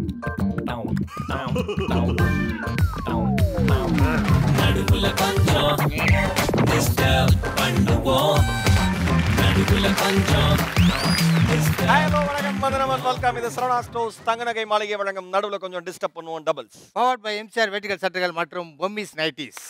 நடுவுல கொஞ்சம் disturb பண்ணுவோம் நடுவுல கொஞ்சம் ஹாய் ஹலோ வணக்கம் மதனமன் வெல்கம் இது சரவணா ஸ்டோர்ஸ் தங்க நகை மாளிகை வழங்கும் நடுவில் கொஞ்சம் டிஸ்டர்ப் பண்ணுவோம் டபுள்ஸ் பவர்ட் பை எம்சிஆர் வெட்டிகள் சட்டைகள் மற்றும் பொம்மிஸ் நைட்டிஸ்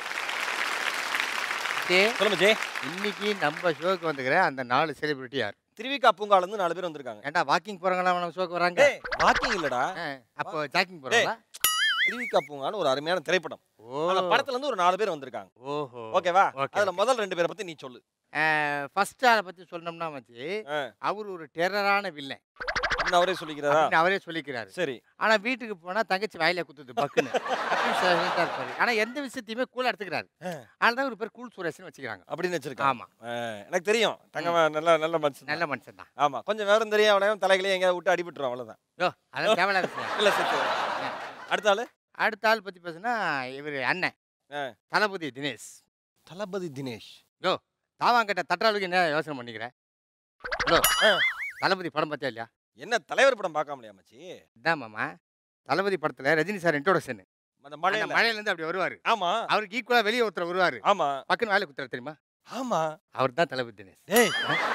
ஓகே சொல்லுங்க ஜே இன்னைக்கு நம்ம ஷோக்கு வந்துக்கிற அந்த நாலு செலிபிரிட்டி யார் திருவிக்கா பூங்கால இருந்து நாலு பேர் வந்திருக்காங்க ஏன்டா வாக்கிங் போறாங்களா நம்ம ஷோக்கு வராங்க ஏய் வாக்கிங் இல்லடா ஆ, அப்போ ஜாக்கிங் போறாங்களா திருவிக்கா பூங்கான்னு ஒரு அருமையான திரைப்படம் ஓ அந்த படத்துல இருந்து ஒரு நாலு பேர் வந்திருக்காங்க ஓஹோ ஓகேவா Okay, அதுல முதல் ரெண்டு பேரை பத்தி நீ சொல்லு ஃபர்ஸ்ட் ஆளை பத்தி சொல்லணும்னா வச்சு ஆ, அவர் ஒரு டெரரான வில்லன் அப்படின்னு அவரே சொல்லிக்கிறாரா அப்படின்னு அவரே சொல்லிக்கிறாரு சரி ஆனா வீட்டுக்கு போனா தங்கச்சி வாயில குத்துது பக்குன்னு அப்படின்னு silent ஆ இருப்பாரு ஆனா எந்த விஷயத்தையுமே கூலா எடுத்துக்கிறாரு அதனால தான் ஒரு பேர் கூல் சுரேஷ்னு வச்சுக்கிறாங்க அப்படின்னு வச்சிருக்காங்க ஆமா ஆ, எனக்கு தெரியும் தங்க நல்ல நல்ல மனுஷன் நல்ல மனுஷன் தான் ஆமா கொஞ்சம் விவரம் தெரியும் அவனையும் தலைகளையும் எங்கேயாவது விட்டு அடிபட்டுரும் அவ்வளவுதான் யோ அதான் தேவையில்லாத விஷயம் இல்ல சரி அடுத்த ஆளு அடுத்த ஆள் பத்தி பேசுனா இவர் அண்ணன் ஆ. தளபதி தினேஷ் தளபதி தினேஷ் தாவாங்கிட்ட தட்டாளுக்கு என்ன யோசனை பண்ணிக்கிறேன் ஹலோ ஆ. தளபதி படம் பார்த்தியா இல்லையா என்ன தலைவர் படம் பார்க்காமலையா மச்சி இதான் மாமா தளபதி படத்துல ரஜினி சார் இன்ட்ரோடக்ஷன் அந்த மழையில மழையில இருந்து அப்படி வருவாரு ஆமா அவருக்கு ஈக்குவலா வெளியே ஒருத்தர் வருவாரு ஆமா பக்குன்னு வேலை குத்துறாரு தெரியுமா ஆமா அவர் தான் தளபதி தினேஷ் டேய்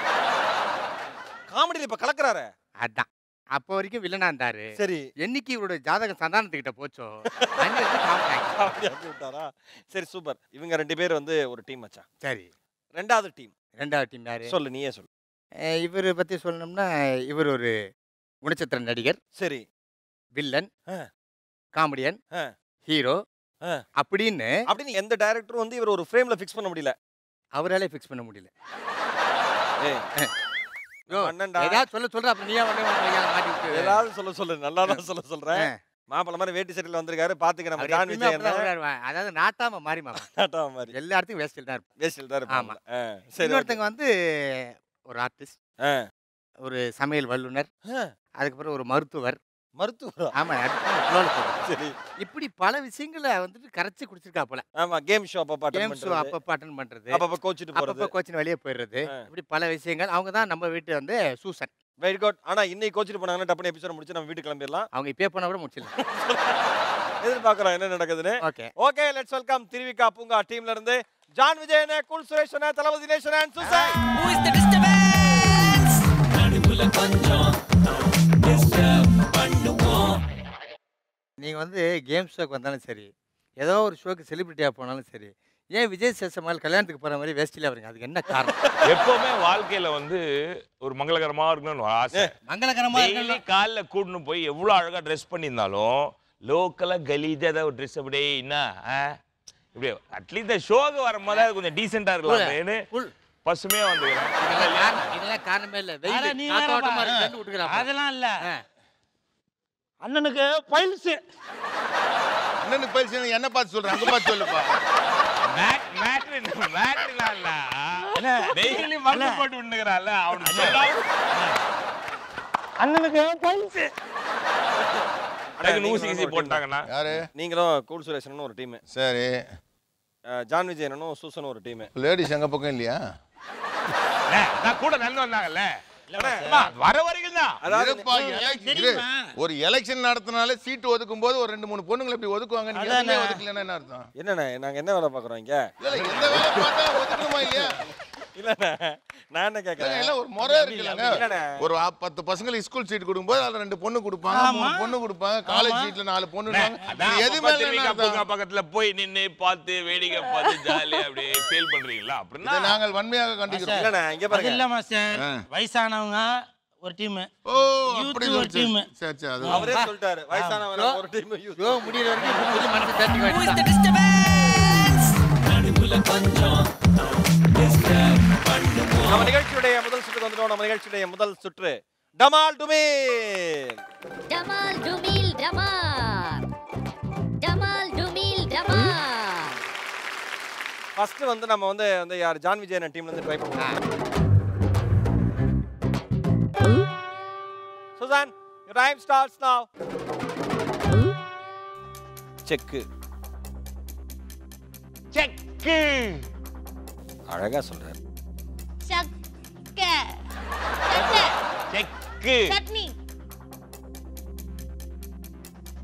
காமெடியில இப்ப கலக்குறாரு அதான் அப்போ வரைக்கும் வில்லனா இருந்தாரு சரி என்னைக்கு இவரோட ஜாதகம் சந்தானத்துக்கிட்ட போச்சோ அன்னைக்கு comedy ஆக்கி. காமெடி ஆக்கி விட்டாரா சரி சூப்பர் இவங்க ரெண்டு பேர் வந்து ஒரு டீம் மச்சான் சரி ரெண்டாவது டீம் ரெண்டாவது டீம் யாரு சொல்லு நீயே சொல்லு இவர் பத்தி சொல்லணும்னா இவர் ஒரு குணச்சித்திர நடிகர் சரி வில்லன் ஆ. காமெடியன் ஆ. ஹீரோ ஆ. அப்படின்னு அப்படின்னு எந்த டைரக்டரும் வந்து இவர் ஒரு ஃப்ரேம்ல ஃபிக்ஸ் பண்ண முடியல அவராலே ஃபிக்ஸ் பண்ண முடியல ஏய் யோ, அண்ணன்டா ஏதாவது சொல்ல சொல்ற அப்புறம் நீயா வந்து வந்து கையால மாட்டி விட்டு ஏதாவது சொல்ல சொல்லு நல்லா தான் சொல்ல சொல்றேன் ஆ. மாப்பிள்ள மாதிரி வேட்டி சட்டையில வந்திருக்காரு பாத்துக்க நம்ம அவர் ஜான் எப்பயுமே விஜய் அப்படிதான் விளையாடுவான். அதாவது நாட்டாம மாறி மாமா நாட்டா மாதிரி எல்லா இடத்துக்கும் வேஸ்டில் தான் இருப்பான் வேஸ்டில் தான் ஆமா. இருப்பாங்க ஆ, சரி இன்னொருத்தங்க வந்து ஒரு ஆர்டிஸ்ட் ஆ. ஒரு சமையல் வல்லுனர் ஆ. அதுக்கப்புறம் ஒரு மருத்துவர் மருத்துவரா ஆமா அடுத்து flow ல போகுது. சரி இப்படி பல விஷயங்களை வந்துட்டு கரைச்சி குடிச்சிருக்கா போல ஆமா கேம் ஷோ அப்ப பாட்டு கேம் ஷோ அப்பப்ப அட்டன் பண்றது அப்பப்ப கோச்சிட்டு போறது அப்பப்ப கோச்சின் வெளியே போயிடுறது ஆ. இப்படி பல விஷயங்கள் அவங்க தான் நம்ம வீட்டு வந்து சூசன் வெரி குட் ஆனா இன்னைக்கு கோச்சிட்டு போனாங்கன்னா டப்புனு எபிசோட் முடிச்சு நம்ம வீட்டுக்கு கிளம்பிடலாம் அவங்க இப்பே போனா கூட முடிச்சிடலாம் எதிர்பார்க்கறோம் என்ன நடக்குதுன்னு okay okay let's welcome Thiruvika பூங்கா டீம்ல இருந்து ஜான் விஜயனே குல் சுரேஷ் அண்ணே, Thalapathy Dinesh and Susai Who is the disturbance நடுவுல கொஞ்சம் disturb பண்ணுவோம் நீங்க வந்து கேம் ஷோக்கு வந்தாலும் சரி ஏதோ ஒரு ஷோக்கு செலிபிரிட்டியாக போனாலும் சரி ஏன் விஜய் சேஷமால் கல்யாணத்துக்கு போற மாதிரி வேஸ்டில் வரீங்க அதுக்கு என்ன காரணம் எப்பவுமே வாழ்க்கையில வந்து ஒரு மங்களகரமா இருக்கணும்னு ஒரு ஆசை மங்களகரமா டெய்லி காலைல கூட்டின்னு போய் எவ்வளவு அழகா ட்ரெஸ் பண்ணியிருந்தாலும் லோக்கலா கலீஜா ஏதாவது ஒரு ட்ரெஸ் அப்படியே என்ன ஆ? இப்படி அட்லீஸ்ட் இந்த ஷோக்கு வரும்போது அது கொஞ்சம் டீசெண்டா இருக்கலாமேன்னு புல் பசுமையா வந்துக்கிறேன் இதெல்லாம் காரணம் இதெல்லாம் காரணமே இல்லை அட, வெயில் நீ காத்தோட்டமா வேறப்பா. இருக்குன்னு விட்டுக்கிறான் அதெல்லாம் இல்ல அண்ணனுக்கு பைல்ஸ் அண்ணனுக்கு பரிசு என்ன பார்த்து சொல்றேன் அங்க பார்த்து சொல்லுப்பா மேட்ரு மேட்ருலாம் இல்ல டெய்லி மருந்து போட்டு விட்டுக்கிறான்ல அவனுக்கு சொல்லாம அண்ணனுக்கு பைல்ஸ் அடக்கு நூசி கீசி போட்டாங்கன்னா யாரு நீங்களும் கூல் சுரேஷன் ஒரு டீம் சரி ஜான் விஜயனும் சூசனும் ஒரு டீம் லேடிஸ் எங்க பக்கம் இல்லையா அண்ணே, நான் கூட நடந்து வந்தாங்கல்ல அம்மா, வர வரைக்கும் தான் அதாவது இருப்பா, election- இரு. ஒரு எலெக்ஷன் நடத்தினாலே சீட்டு ஒதுக்கும் போது ஒரு ரெண்டு மூணு பொண்ணுங்களை இப்படி ஒதுக்குவாங்க நீங்க எதுவுமே ஒதுக்கலன்னா என்ன அர்த்தம் என்னண்ணே நாங்க என்ன வேலை பாக்குறோம் இங்க இல்ல இல்ல, எந்த வேலை பார்த்தா ஒதுக்கணுமா இல்லையா இல்லண்ணே நான் என்ன இல்லங்க, கேக்குறேன் எல்லாம் ஒரு முறை இருக்குல்லங்க இல்லண்ணே ஒரு ஆ- பத்து பசங்களுக்கு ஸ்கூல் சீட் கொடுக்கும்போது அதுல ரெண்டு பொண்ணு கொடுப்பாங்க மூணு பொண்ணு கொடுப்பாங்க காலேஜ் சீட்ல நாலு பொண்ணு அதான் எது அப்பப்ப மேல திருவிக்கா என்ன அர்த்தம்? பூங்கா பக்கத்துல போய் நின்னு பார்த்து வேடிக்கை பார்த்து ஜாலியா அப்படியே ஃபீல் பண்றீங்களா அப்படின்னா இதை நாங்கள் வன்மையாக கண்டிக்கிறோம் இல்லண்ணே இங்க அது பாருங்க இல்ல மாஸ்டர் ஆ. வயசானவங்க ஒரு டீம் ஓ அப்படி Youth ஒரு சொல்லிச்சு. team. சரி சரி அது அவரே சொல்லிட்டாரு வயசானவங்க ஒரு டீம் ஷோ முடியிற வரைக்கும் இப்படி சொல்லி மனசு தட்டி Who is the வேண்டாம் disturbance நடுவுல கொஞ்சம் disturb பண்ணுவோம் நம்ம நிகழ்ச்சியுடைய முதல் சுற்றுக்கு வந்துட்டோம் நம்ம நிகழ்ச்சியுடைய முதல் சுற்று டமால் டுமேல் டமால் டுமில் டமால் டமால் டுமில் டமால் ஃபர்ஸ்ட் வந்து நம்ம வந்து வந்து யார் ஜான் விஜயன் டீம்ல இருந்து ட்ரை பண்ணுவோம் Susan your time starts now check check அழகா சொல்றாரு சக்க சட்ட செக்கு சட்னி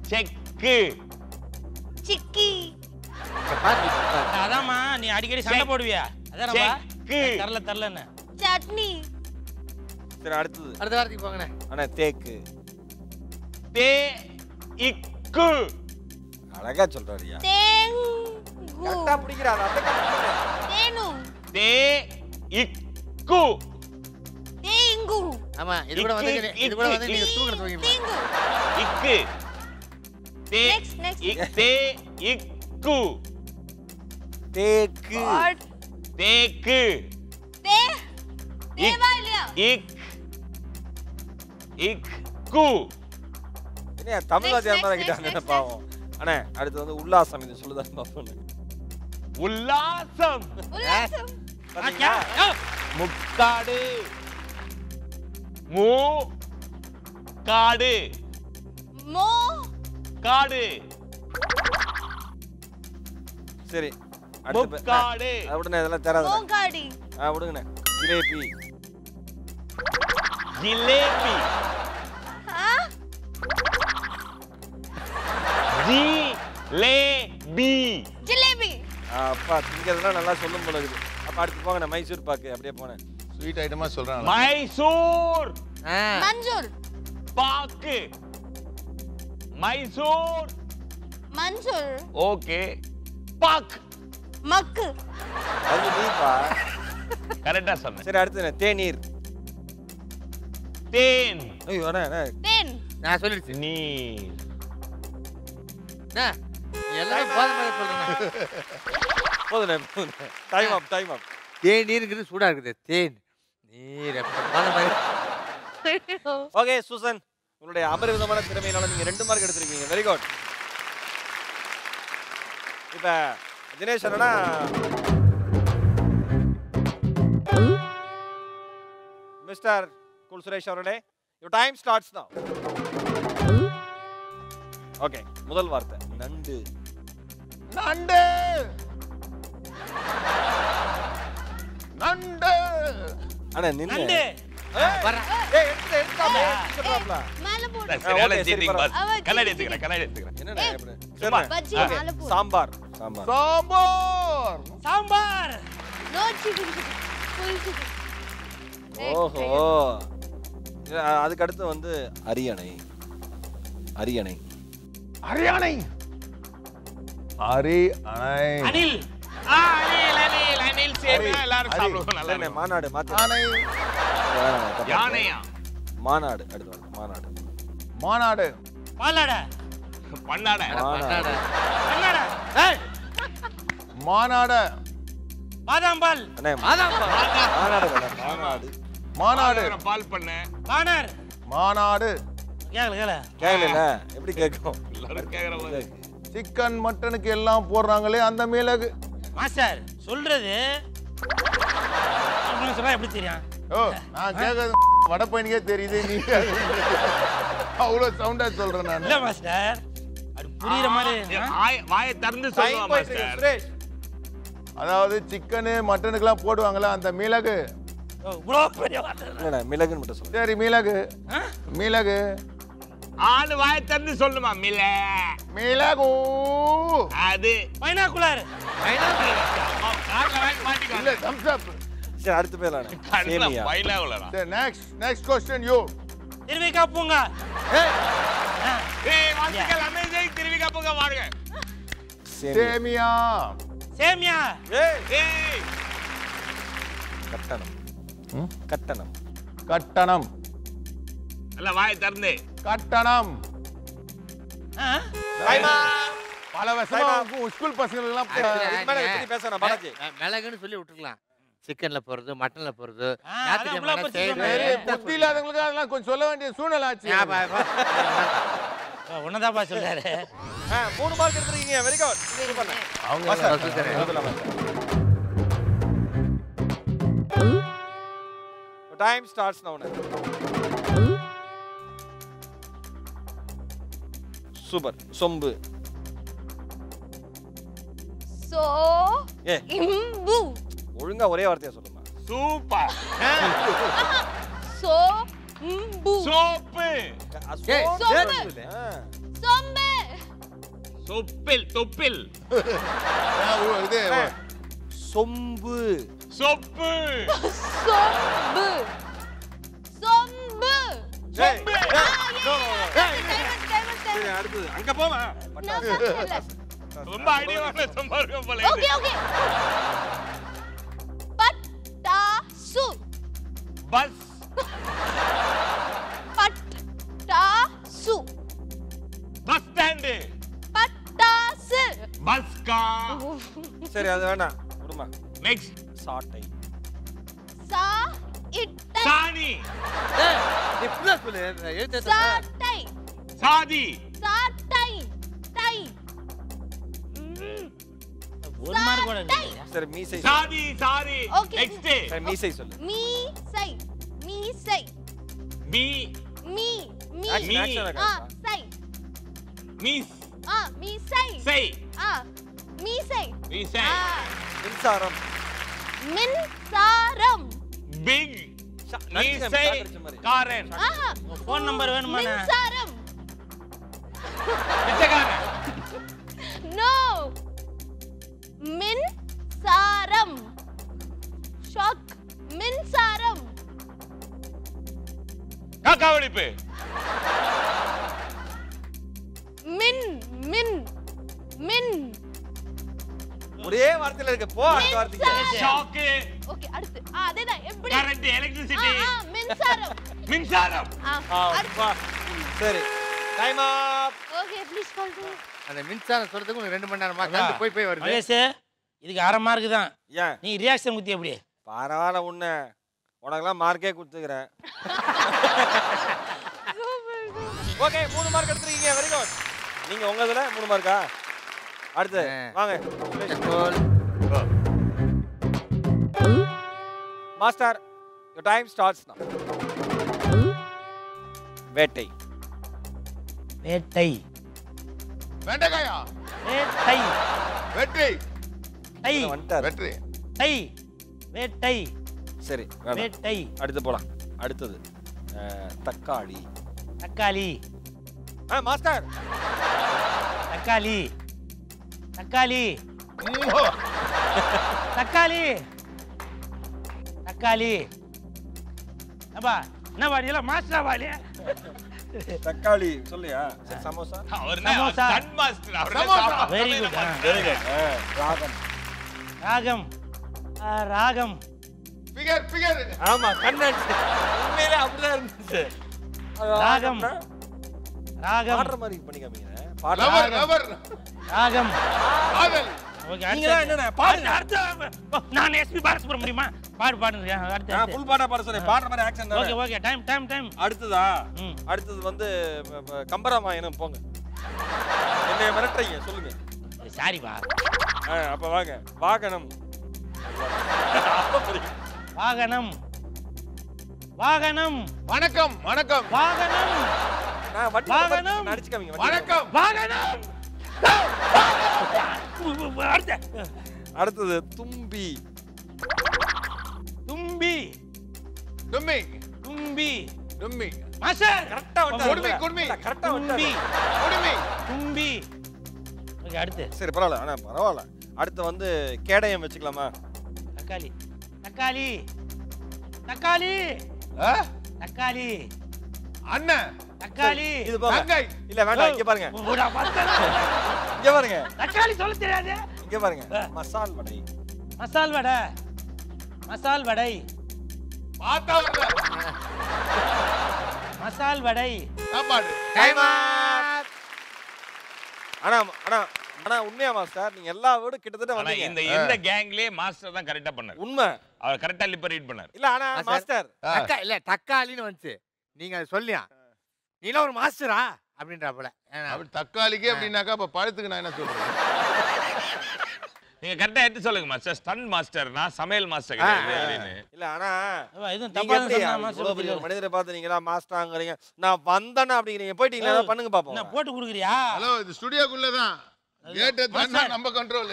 செக்கு சிக்கி இங்க பாரு, இங்க பாரு. அதாம்மா நீ அடிக்கடி சண்டை செக். போடுவியா அதானப்பா செக்கு தரல தரலன்னு சட்னி சரி அடுத்தது அடுத்த வாரத்துக்கு போங்கண்ணே அண்ணே தேக்கு தே இக்கு அழகா சொல்றாருயா தேங்கு கரெக்டா பிடிக்கிறாரு அந்த தேனு தே இக்கு தேங்கு ஆமா இது கூட வந்து இக்கு, இது கூட இக்கு, வந்து நீங்க தூக்கிட்டு தூக்கிடலாம் தேங்கு இக்கு தே Next, next. இக்- தே இக்கு தேக்கு God. தேக்கு தே தேவா இல்லையா இக் இக்கு என்ன தமிழ் Next, வாத்தியார் மாதிரி next, ஆகிட்டாங்க next, பாவம் அண்ணே அடுத்து வந்து உல்லாசம் இது சொல்லுதான் பாப்போம் உல்லாசம் உல்லாசம் பாத்தீங்களா முக்காடு மூ காடு மோ காடு சரி அடுத்து பே- முக்காடு அதை விடுண்ணே இதெல்லாம் தராது மோகாடி ஆ விடுங்கண்ணே ஜிலேபி ஜிலேபி ஆ ஜிலேபி ஜிலேபி ஆ, அப்பா திங்கிறதுலாம் நல்லா சொல்லும் போல இருக்குது அப்ப அடுத்து போங்கண்ணே மைசூர் பாக்கு அப்படியே போனேன் ஸ்வீட் ஐட்டமா சொல்றாங்க மைசூர் ஆ, மஞ்சூர் பாக்கு மைசூர் மஞ்சூர் ஓகே பாக் மக்கு அது நீப்பா கரெக்டா சொன்னேன் சரி அடுத்து என்ன தேநீர் தேன் ஐயோ அண்ணே அண்ணே தேன் நான் சொல்லிடுச்சு நீர் அண்ணா, நீ எல்லாமே போத மாதிரி சொல்றேன் போதுண்ணே போதுண்ணே டைம் அப் டைம் அப் தேன் நீருங்கிறது சூடா இருக்குது தேன் நீர் அப்ப போத மாதிரி ஓகே சூசன் உங்களுடைய அபரிவிதமான திறமையினால நீங்க ரெண்டு மார்க் எடுத்திருக்கீங்க வெரி குட் இப்ப தினேஷ் அண்ணா மிஸ்டர் குல் சுரேஷ் அவர்களே you time starts now okay முதல் வார்த்தை நண்டு நண்டு நண்டு அண்ணா நின்னு நண்டு வரேன் ஏய் எடுத்து எடுத்தாப்ல எடுத்துறாப்ல மேல போடு சரியான okay, சரி, cheating boss. அவ கண்ணாடி cheating. எடுத்துக்கிறேன் கண்ணாடி எடுத்துக்கிறேன் என்னண்ணா ஏய், இப்படி சும்மா. சரி பஜ்ஜி Okay. மேல போடு sambar sambar sambar sambar no chicken full chicken ஓஹோ இது, அ- அதுக்கு அடுத்து வந்து அரியணை அரியணை ஹரியானை ஹரி அணை அனில் ஆ, அணில் அணில் அணில் சேர்ந்து அரி, எல்லாரும் அரி. சாப்பிடுவோம் நல்லா இல்லைண்ணே, இருக்கும். மாநாடு மாத்தி யானை வேணாம், தப்பா யானையா இருக்கு. மாநாடு அடுத்து வந்து மாநாடு மாநாடு பாலாடை பண்ணாட மாநாடு கன்னடா மாநாடு பாதாம் பால் அண்ணே மாநாடு வேணாம், மாநாடு மாநாடு பால் பண்ண பானர் மாநாடு கேளு கேளு கேட்கல எப்படி கேட்கும் எல்லாரும் கேக்குற மாதிரி சிக்கன் மட்டனுக்கு எல்லாம் போடுறாங்களே அந்த மிளகு மாஸ்டர் சொல்றது உங்களுக்கு சொன்னா எப்படி தெரியும் ஓ நான் கேட்கறது வட பையனுக்கே தெரியுது நீ அவ்வளோ சவுண்டா சொல்றேன் நான் இல்ல மாஸ்டர் அது புரியுற மாதிரி ஆ? வாய- வாயை திறந்து டைம் சொல்லுவா போயிட்டு இருக்கு, மாஸ்டர் சுரேஷ் அதாவது சிக்கனு மட்டனுக்கெல்லாம் போடுவாங்களே அந்த மிளகு ஓ, இவ்வளோ பெரிய வார்த்தை. இல்லைண்ணே மிளகுன்னு மட்டும் சொல்லு சரி மிளகு ஆ? மிளகு ஆளு வாயை திறந்து சொல்லுமா மில மிளகு அது பைனாக்குலர் காதுல வாங்கி மாட்டிக்கோ. இல்ல தம்ஸ் அப் சரி அடுத்து போயிடலாம் கண்ணுல சேமியா பைனாகுலரா? சரி next next question you Thiruvika பூங்கா ஆ. ஏய், வாழ்த்துக்கள், amazing. திருவிக்கா போங்க, வாருங்க. சேமியா சேமியா சேமியா ஏய் ஏய், கட்டணம் ம்? கட்டணம் கட்டணம் நல்லா வாயை திறந்து. கட்டணம் ஆ? பல வருஷமா உங்க ஸ்கூல் பசங்களுக்கெல்லாம் இதுக்கு மேல எப்படி பேசணும் பாலாஜி மெ- மிளகுன்னு சொல்லி விட்டுருக்கலாம் சிக்கன்ல போறது மட்டன்ல போறது ஆ, அதான் இவ்வளவு ஞாயிற்றுக்கிழமை பிரச்சனை செய்யறது. சரி, புத்தி இல்லாதவங்களுக்கு அதெல்லாம் கொஞ்சம் சொல்ல வேண்டிய சூழ்நிலை ஆச்சு ஆ, பா, பா. உன்னதாப்பா சொல்றாரு ஆ, மூணு மார்க் எடுத்திருக்கீங்க வெரி குட் அவங்க நான் சொல்லித்தரேன். டைம் ஸ்டார்ட்ஸ் நவ் சூப்பர் சொம்பு சோ ஏ இம்பு ஒழுங்கா ஒரே வார்த்தையா சொல்லுமா சூப்பர் சோ இம்பு சோப்பு ஏய், சொம்பு. சேர்த்து சொல்லு. ஆ, சொம்பு சொப்பில் தொப்பில் ஆ, ஓ, இது சொம்பு சொப்பு சொம்பு சொம்பு ஏய், சொம்பு. ஏய், no, no, no. Time time சரி டைம் அடுத்தது அங்க போமா நான் சொல்லல ரொம்ப ஐடியாவான சம்பாருக்கம் போல ஓகே இது. ஓகே பட்டாசு பஸ் பட்டாசு பஸ் ஸ்டாண்டு பட்டாசு பஸ் கா சரி அது வேண்டாம் விடுமா நெக்ஸ்ட் சாட்டை சா இட்டை சாணி ஏய், நீ ஃபுல்லா சொல்லு எழுத்து சாட்டை சாதி சாட்டை டை ம், ஒரு மார்க் கூட இல்லை சரி மீசை சாதி சாரி Okay. நெக்ஸ்ட் சரி மீசை சொல்லு மீசை மீசை மீ மீ மீ Action, மீ. action ஆ இருக்கா? சை மீஸ் ஆ மீசை செய் ஆ மீசை மீசை ஆ மின்சாரம் மின்சாரம் பிக் நடிச்சுங்க, மீசை ஷாக் அடிச்ச மாதிரி. காரன் ஆஹா ஃபோன் நம்பர் வேணுமாண்ணே மின்சாரம் பிச்சைக்காரன் நோ மின்சாரம் ஷாக் மின்சாரம் காக்கா வெடிப்பு மின் மின் மின் ஒரே வார்த்தையில இருக்கு போ அடுத்த வார்த்தைக்கு மின்சாரம். ஷாக்கு ஓகே அடுத்து ஆ அதேதான் எப்படி கரண்ட் ஆ, எலக்ட்ரிசிட்டி ஆ, மின்சாரம் மின்சாரம் ஆ ஆ, அடுத்து வா. சரி time up okay please call to அந்த மின்சாரம் சொல்றதுக்கு உனக்கு ரெண்டு மணி நேரமா அதான். கண்டு போய் போய் வருது மகேஷ் இதுக்கு அரை மார்க் தான் ஏன் நீ ரியாக்ஷன் குத்தி எப்படி பரவாயில்ல உன்ன உனக்கெல்லாம் மார்க்கே கொடுத்துக்கிறேன் ஓகே மூணு மார்க் எடுத்துருக்கீங்க வெரி குட் நீங்க உங்க இதுல மூணு மார்க்கா அடுத்து ஆ. வாங்க கோல். Master your time starts now வேட்டை வேட்டை வெண்டைக்காயா வேட்டை வெற்றி டை இங்க வந்துட்டாரு வெற்றி டை வேட்டை சரி வேணாம். வேட்டை அடுத்து போலாம் அடுத்தது அஹ், தக்காளி தக்காளி ஆ மாஸ்டர் தக்காளி தக்காளி தக்காளி தக்காளி அப்பா என்ன பாடியல மாஸ்டரா பாடியா தக்காளி சொல்லியா சரி சமோசா அவர் சமோசா. சன் மாஸ்டர் அவர் samosa. Very good very good ராகம் ராகம் ஆ, ராகம் பிகர் பிகர் ஆமா கண்ணாடி உண்மையிலே அப்படிதான் இருந்துச்சு ராகம். ராகம் பாடுற மாதிரி பண்ணி காமிங்க பாடுற லவர் லவர் ராகம் காதல் ஓகே நீங்க தான் என்னண்ணே பாடுங்க அடுத்த அடுத்த நான் எஸ்பி பாலசுப்ரமணியமா பாடு பாடுங்க அடுத்து நான் அடுத்து ஃபுல் பாட்டா பாட சொன்னேன் பாடுற மாதிரி ஆக்ஷன் ஓகே தானே ஓகே டைம் டைம் டைம் அடுத்ததா ம் அடுத்தது வந்து ம- ம- கம்பராமாயணம் போங்க என்னைய மிரட்டுறீங்க சொல்லுங்க சாரிப்பா ஆ, அப்ப வாங்க வாகனம் அப்ப புரியும். வாகனம் வாகனம் வணக்கம் வணக்கம் வாகனம் நான் வண்டி வாகனம். நடிச்சு காமிங்க வண்டி வணக்கம் வாகனம் அடுத்த அடுத்தது தும்பி தும்பி தும்மி தும்பி தும்மி மாஸ்டர் கரெக்டா குடுமி, குடுமி. கரெக்டா தும்பி குடுமி தும்பி ஓகே அடுத்து சரி பரவாயில்ல ஆனா பரவாயில்ல அடுத்து வந்து கேடயம் வச்சுக்கலாமா தக்காளி தக்காளி தக்காளி ஆ? தக்காளி அண்ணன் தக்காளி இது போங்க தங்கை இல்ல வேண்டாம் இங்க பாருங்க உடா பார்த்தா. இங்க பாருங்க தக்காளி சொல்ல தெரியாது இங்க பாருங்க மசால் வடை மசால் வடை மசால் வடை பார்த்தா வரல மசால் வடை சாப்பாடு டைம் ஆனா ஆனா ஆனா உண்மையா மாஸ்டர் நீங்க எல்லா வீடும் கிட்டத்தட்ட ஆனா வந்தீங்க இந்த இந்த கேங்லயே மாஸ்டர் தான் கரெக்டா பண்ணாரு உண்மை அவர் கரெக்டா லிப்ப ரீட் பண்ணாரு இல்ல ஆனா மாஸ்டர். மாஸ்டர் ஆ. தக்கா இல்ல தக்காளின்னு வந்துச்சு நீங்க அதை சொல்லியா நீலாம் ஒரு மாஸ்டரா அப்படின்றா போல ஏன்னா, அப்படி தக்காளிக்கு அப்படின்னாக்கா அப்ப பழத்துக்கு நான் என்ன சொல்றேன் நீங்க கரெக்டா எடுத்து சொல்லுங்க மாஸ்டர் ஸ்டன் மாஸ்டர்னா சமையல் மாஸ்டர் கிடையாது அப்படின்னு இல்ல ஆனா அப்பா, எதுவும் நீங்க தப்பா எப்படி சொன்னா இவ்வளவு மாஸ்டர் பெரிய ஒரு புரியல. மனிதரை பார்த்து நீங்களா மாஸ்டராங்கிறீங்க நான் வந்தேன்னா அப்படிங்கிறீங்க போயிட்டீங்களா ஏதாவது பண்ணுங்க என்ன பாப்போம் போட்டு குடுக்குறியா ஹலோ இது ஸ்டுடியோக்குள்ள தான் கேட்டை தாண்டா நம்ம கண்ட்ரோல்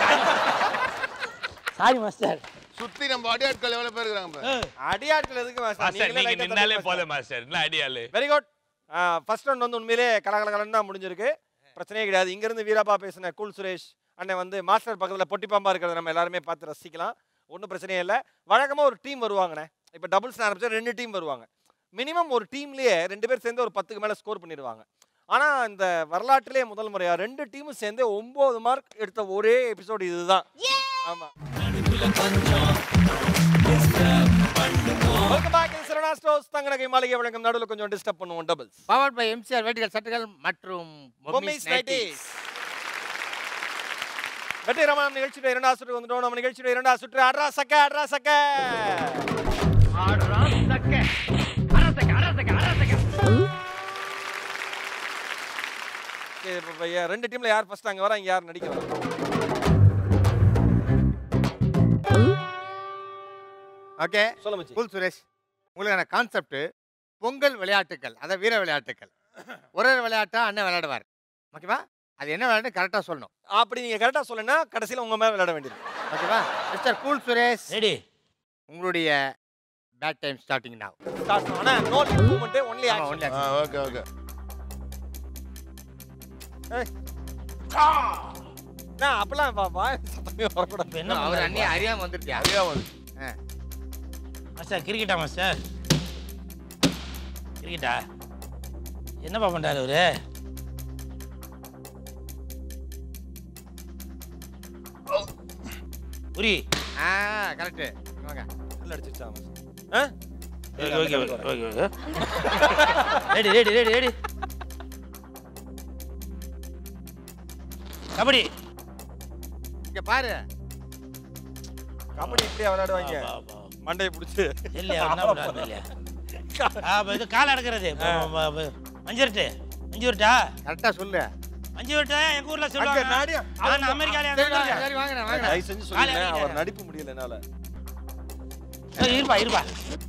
சாரி மாஸ்டர் சுத்தி நம்ம அடியாட்கள் எவ்வளவு பேர் இருக்காங்க பாரு. அடியாட்கள் எதுக்கு மாஸ்டர் நீங்க நின்னாலே போதும் மாஸ்டர் என்ன ஐடியாலு வெரி குட் ஃபர்ஸ்ட் ரவுண்ட் வந்து உண்மையிலே கலகலகலன்னு தான் முடிஞ்சிருக்கு பிரச்சனையே கிடையாது இங்கேருந்து வீராப்பா பேசின கூல் சுரேஷ் அண்ணன் வந்து மாஸ்டர் பக்கத்தில் பொட்டிப்பாம்பா இருக்கிறத நம்ம எல்லாருமே பார்த்து ரசிக்கலாம் ஒன்றும் பிரச்சனையே இல்லை வழக்கமாக ஒரு டீம் வருவாங்கண்ணே இப்போ டபுள்ஸ் ஆரம்பிச்சா ரெண்டு டீம் வருவாங்க மினிமம் ஒரு டீம்லேயே ரெண்டு பேர் சேர்ந்து ஒரு பத்துக்கு மேலே ஸ்கோர் பண்ணிடுவாங்க ஆனால் இந்த வரலாற்றிலே முதல் முறையாக ரெண்டு டீமும் சேர்ந்து ஒம்பது மார்க் எடுத்த ஒரே எபிசோடு இதுதான் ஆமாம் வெல்கம் பேக் சரவணா ஸ்டோர்ஸ் தங்கநகை மாளிகை வழங்கும் நடுவில் கொஞ்சம் டிஸ்டர்ப் பண்ணுவோம் டபுள்ஸ் பவர் பை எம்சிஆர் வேட்டிகள் சட்டுகள் மற்றும் பொம்மிஸ் நைட்டிஸ் வெற்றி ரமணம் நிகழ்ச்சியுடைய இரண்டாவது சுற்று வந்துட்டோம் நம்ம நிகழ்ச்சியுடைய இரண்டாவது சுற்று அட்ரா சக்க அட்ரா சக்க சரி, இப்ப இப்ப யா- ரெண்டு டீம்ல யார் ஃபர்ஸ்ட் அங்க வராங்க யார் நடிக்க வராங்க ஓகே சொல்ல மச்சி கூல் சுரேஷ் உங்களுக்கான கான்செப்ட் பொங்கல் விளையாட்டுகள் அதாவது வீர விளையாட்டுகள் ஒரு ஒரு விளையாட்டா அண்ணன் விளையாடுவார் ஓகேவா அது என்ன விளையாட்டு கரெக்டாக சொல்லணும் அப்படி நீங்க கரெக்டா சொல்லனா கடைசியில உங்க மேல விளையாட வேண்டியது ஓகேவா மிஸ்டர் கூல் சுரேஷ் ரெடி உங்களுடைய bad time starting now start ஆனா நோ மூவ்மெண்ட் ஒன்லி ஆமா, ஆக்ஷன் only ஆ action. ஓகே ஓகே நான் அப்பலாம் வா வா சத்தமே வரக்கூடாது இப்போ என்ன அவர் பண்ணாரு அண்ணி அறியாம வந்துருக்கியா சரியா வந்து மாஸ்டர் கிரிக்கெட்டா மாஸ்டர் கிரிக்கெட்டா என்னப்பா பண்றாரு அவரு புரி ஆ கரெக்ட் வாங்க இல்ல அடிச்சிச்சா okay okay okay okay ready ready ready ready kabaddi இங்க பாரு கபடி இப்படியா விளையாடுவாங்க பா, பா, பா. மண்டையை பிடிச்சு இல்லையா என்ன பண்றாரு இல்லையா ஆ, அப்ப இது கால் அடக்கிறது மஞ்சு விரட்டு மஞ்சு விரட்டா கரெக்டா சொல்லு மஞ்சு விரட்டா எங்க ஊர்ல அங்க சொல்லுவாங்க நாடியா நான் அமெரிக்கால சரி வாங்க, சரி வாங்க வாங்க தயவு செஞ்சு காலை சொல்லுங்க அடிங்க. அவர் நடிப்பு முடியல என்னால இருப்பா இருப்பா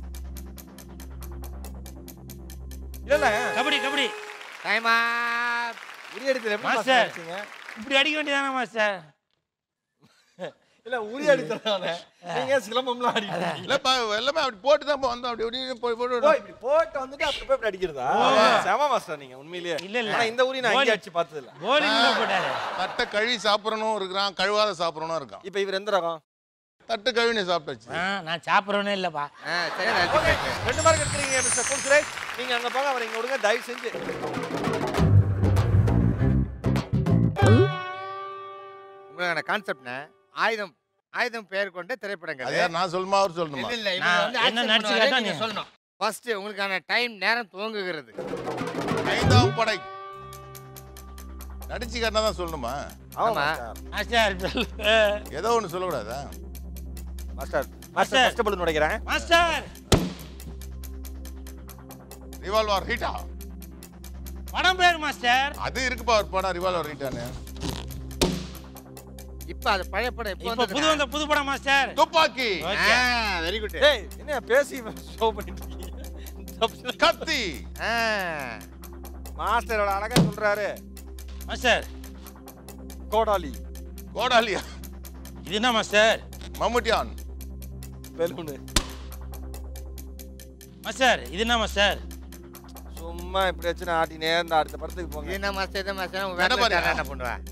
இல்ல இல்ல கபடி கபடி டைம் உரி அடித்தல் எப்படி மாஸ்டர். மாஸ்டர் அடிச்சீங்க இப்படி அடிக்க வேண்டியதானே மாஸ்டர் இல்ல உரி அடித்தலான நீங்க சிலம்பம்லாம் அடிக்கிறீங்க இல்லப்பா எல்லாமே அப்படி போட்டு தான் வந்தோம் அப்படி இப்படி போய் ஓ, போட்டு இப்படி போட்டு வந்துட்டு அப்படி போய் இப்படி அடிக்கிறதா செம மாஸ்டர் நீங்க உண்மையிலேயே இல்ல, இல்ல. ஆனா இந்த ஊரி நான் கோலி. இங்கே அடிச்சு பார்த்தது இல்ல போலிங் போட்டாரு தட்டை கழுவி சாப்பிடணும் இருக்கிறான் கழுவாத சாப்பிடணும் இருக்கான் இப்போ இவர் எந்த ரகம் தட்டு கழுவி சாப்பிட்டாச்சு ஆ, நான் சாப்பிட்றவனே இல்லப்பா சரி ஓகே ரெண்டு மார்க் எடுத்துறீங்க மிஸ்டர் குல் சுரேஷ் நீங்க அங்க போங்க அவர் இங்க விடுங்க தயவு செஞ்சு உங்களுக்கான கான்செப்ட்னா ஆயுதம் ஆயுதம் பெயர் கொண்ட திரைப்படங்கள் அது யார் நான் சொல்லுமா அவர் சொல்லணுமா இல்ல இல்ல நான் இவர் வந்து என்ன action நடிச்சு பண்ணுவாரு, காட்டா நீங்க நீ? சொல்லணும் ஃபர்ஸ்ட் உங்களுக்கான டைம் நேரம் துவங்குகிறது ஐந்தாம் படை நடிச்சு காட்டினா தான் சொல்லணுமா ஆமா ஆமா. மாஸ்டர் மாஸ்டர் ஏதோ ஒன்று சொல்லக்கூடாதா master master. Master first ball நுழைக்கிறேன் மாஸ்டர் ரிவால்வர் ஹீட்டா படம் பேர் மாஸ்டர் அது இருக்குப்பா ஒரு படம் ரிவால்வர் ஹீட்டான்னு இப்ப அது பழைய படம் இப்ப இப்போ புது வந்த புது படம் மாஸ்டர் துப்பாக்கி ஓகே வெரி குட் ஏய் என்ன பேசி ஷோ பண்ணிட்டு இருக்கீங்க கத்தி மாஸ்டரோட அழகா சொல்றாரு மாஸ்டர் கோடாலி கோடாலியா இது என்ன மாஸ்டர் மம்முட்டியான் பெலூனு மாஸ்டர் இது என்ன மாஸ்டர் சும்மா இப்படி வச்சு நான் ஆட்டினே இந்த அடுத்த படத்துக்கு இது போங்க என்ன மாஸ்டர் இது மாஸ்டர் உங்க வேற வேற பாரு. என்ன பண்ணுவேன்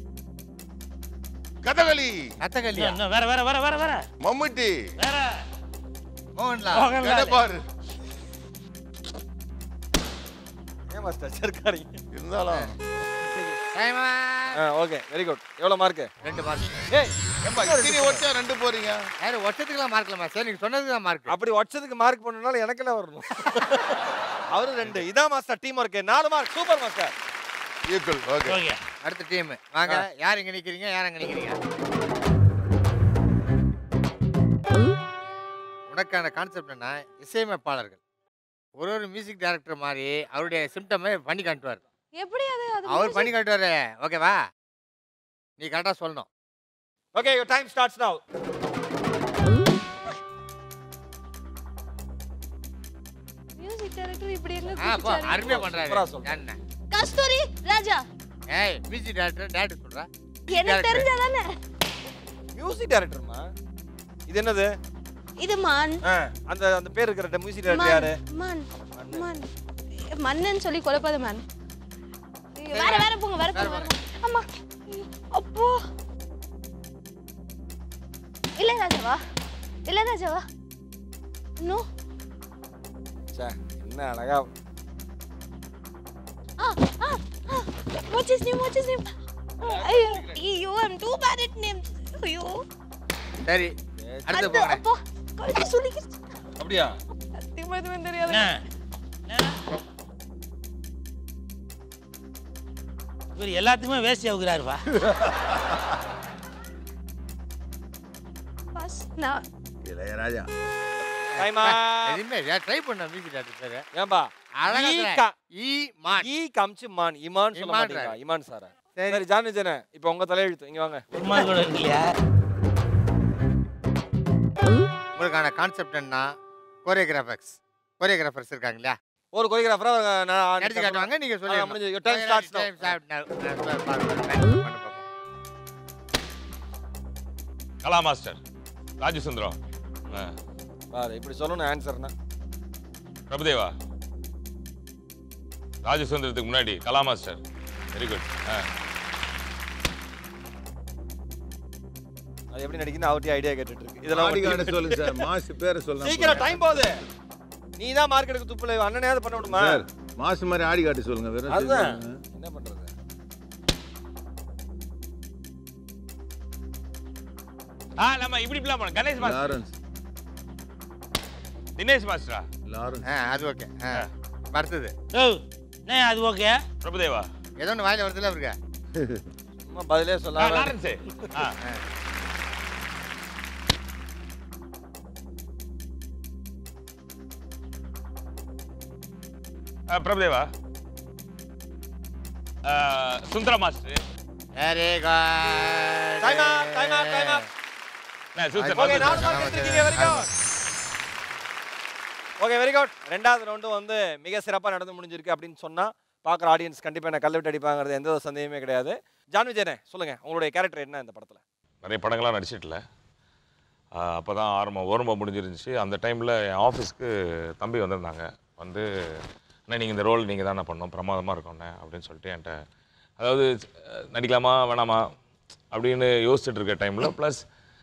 கதகளி கத்தகல்லியா இன்னும் வேற வேற வேற வேற வேற மம்முட்டி வேற மோகன்லால் மோகன்லால். கடப்பாரு ஏன் மாஸ்டர் சர்க்காரிங்க இருந்தாலும் டைம் ஓகே வெரி குட் எவ்வளவு மார்க் ரெண்டு மார்க் ஏய் ஏம்பா இத்தனை ஒருத்தா ரெண்டு போறீங்க யாரு வருஷத்துக்குலாம் மார்க்ல மாஸ்டர் நீங்க சொன்னதுக்கு தான் மார்க் அப்படி வச்சதுக்கு மார்க் பண்ணனால எனக்கெல்லாம் வரணும் அவரு ரெண்டு இதான் மாஸ்டர் டீம் ஒர்க் நாலு mark super master equal okay okay அடுத்த டீம் வாங்க யார் இங்க நிக்கிறீங்க யார் அங்க நிக்கிறீங்க உனக்கான கான்செப்ட் என்ன இசையமைப்பாளர்கள் ஒரு ஒரு மியூசிக் டைரக்டர் மாதிரி அவருடைய சிம்டமை பண்ணி காட்டுவார் எப்படி அது அது அவர் music- பண்ணி காட்டுவாரு ஓகேவா நீ கரெக்டா சொல்லணும் okay your time starts now music director இப்படி எல்லாம் ஆ போ கூப்பிட்டாரு. அருமையா பண்றாரு சூப்பரா சொல்றா. என்ன கஸ்தூரி ராஜா ஏய் மியூசிக் டைரக்டர் டைரக்டர் சொல்றா எனக்கு தெரிஞ்சதானே மியூசிக் டைரக்டர்மா இது என்னது இது மான் ஆ, அந்த அந்த பேர் இருக்கிற மியூசிக் டைரக்டர் மான் யாரு மான் மான் மன்னன் சொல்லி குழப்பாத மேன் வேற வேற போங்க வேற போங்க வேற போங்க அம்மா அப்போ இளையராஜாவா இளையராஜாவா நோ ச்சே, என்ன அழகா Ah, ah, ah. What's his name? What's his name? ஐயோ, ஐயோ, I'm too bad at names. ஐயோ. சரி அடுத்து அடுத்து, போங்க அப்பா, கழுத்து சுளுக்கிடுச்சு. அப்படியா சத்தியமா எதுவுமே தெரியாது. என்ன என்ன? இவர் எல்லாத்துக்குமே வேஸ்ட் ஆகுறாருப்பா Pass. நான் இளையராஜா டைமா எதுவுமே ட்ரை பண்ண மியூசிக் டேரக்டர் பேரு ஏன்பா அழகா ஈ சொல்றேன். கா- ஈ மான் ஈ காமிச்சு மான் இமான் சொல்ல இமான் மாட்டீங்களா ராய். இமான் சாரா சரி. சரி ஜான் விஜயனே இப்போ உங்க தலையெழுத்து இங்க வாங்க சும்மா கூட இருக்கு இல்லையா உங்களுக்கான கான்செப்ட் என்ன கோரியோகிராஃபர்ஸ் கோரியோகிராஃபர்ஸ் இருக்காங்க இல்லையா ஒரு கொரியோகிராஃபரா நான் நடிச்சு காட்டுவாங்க நீங்க சொல்லி முடிஞ்சது. Your time starts now. Kala master Rajasundaram ஆ, பாரு இப்படி சொல்லணும் ஆன்சர்னா பிரபுதேவா ராஜசுந்தரத்துக்கு முன்னாடி கலா மாஸ்டர் வெரி குட் அது எப்படி நடிக்கணும் அவர்கிட்ட ஐடியா கேட்டுட்டு இருக்கு இதெல்லாம் ஆடி ஒரு கார்டு team. சொல்லுங்க சார் மாசு பேரை சொல்லலாம் சீக்கிரம் டைம் போகுது நீ தான் மார்க் எடுக்க துப்புல அண்ணனையாவது பண்ண விடுமா சார் மாசு மாதிரி ஆடி காட்டு சொல்லுங்க வெறும் அதுதான் சொல்லுங்க. என்ன பண்றது ஆ நம்ம இப்படி பிளான் பண்ணோம் கணேஷ் மாஸ்டர் லாரன்ஸ் தினேஷ் மாஸ்டரா லாரன்ஸ் அது ஓகே அடுத்தது ஓ என்ன அது ஓகே பிரபுதேவா ஏதோ ஒன்று வாயில வருதுல அவருக்கு சும்மா பதிலே ஆ, சொல்லாம லாரன்ஸு ஆ ஆ, பிரபுதேவா ஆ, Sundara master very good time up time up time up நான் சூசன் ஓகே நாலு மாஸ்டர். மார்க் எடுத்துருக்கீங்க very good okay very good ரெண்டாவது ரவுண்டு வந்து மிக சிறப்பாக நடந்து முடிஞ்சிருக்கு அப்படின்னு சொன்னா பார்க்குற ஆடியன்ஸ் கண்டிப்பாக என்ன கல்ல விட்டு அடிப்பாங்கிறது எந்த ஒரு சந்தேகமே கிடையாது ஜான் விஜயனே சொல்லுங்க உங்களுடைய கேரக்டர் என்ன இந்த படத்துல நிறைய படங்கள்லாம் நடிச்சிட்டல அப்போ தான் ஆரம்பம் ஓரமாக முடிஞ்சிருந்துச்சு அந்த டைமில் என் ஆஃபீஸ்க்கு தம்பி வந்திருந்தாங்க வந்து அண்ணா நீங்கள் இந்த ரோல் நீங்கள் தானே பண்ணோம் பிரமாதமாக இருக்கோண்ணே அப்படின்னு சொல்லிட்டு என்கிட்ட அதாவது அஹ், நடிக்கலாமா வேணாமா அப்படின்னு யோசிச்சுட்டு இருக்க டைமில் ப்ளஸ்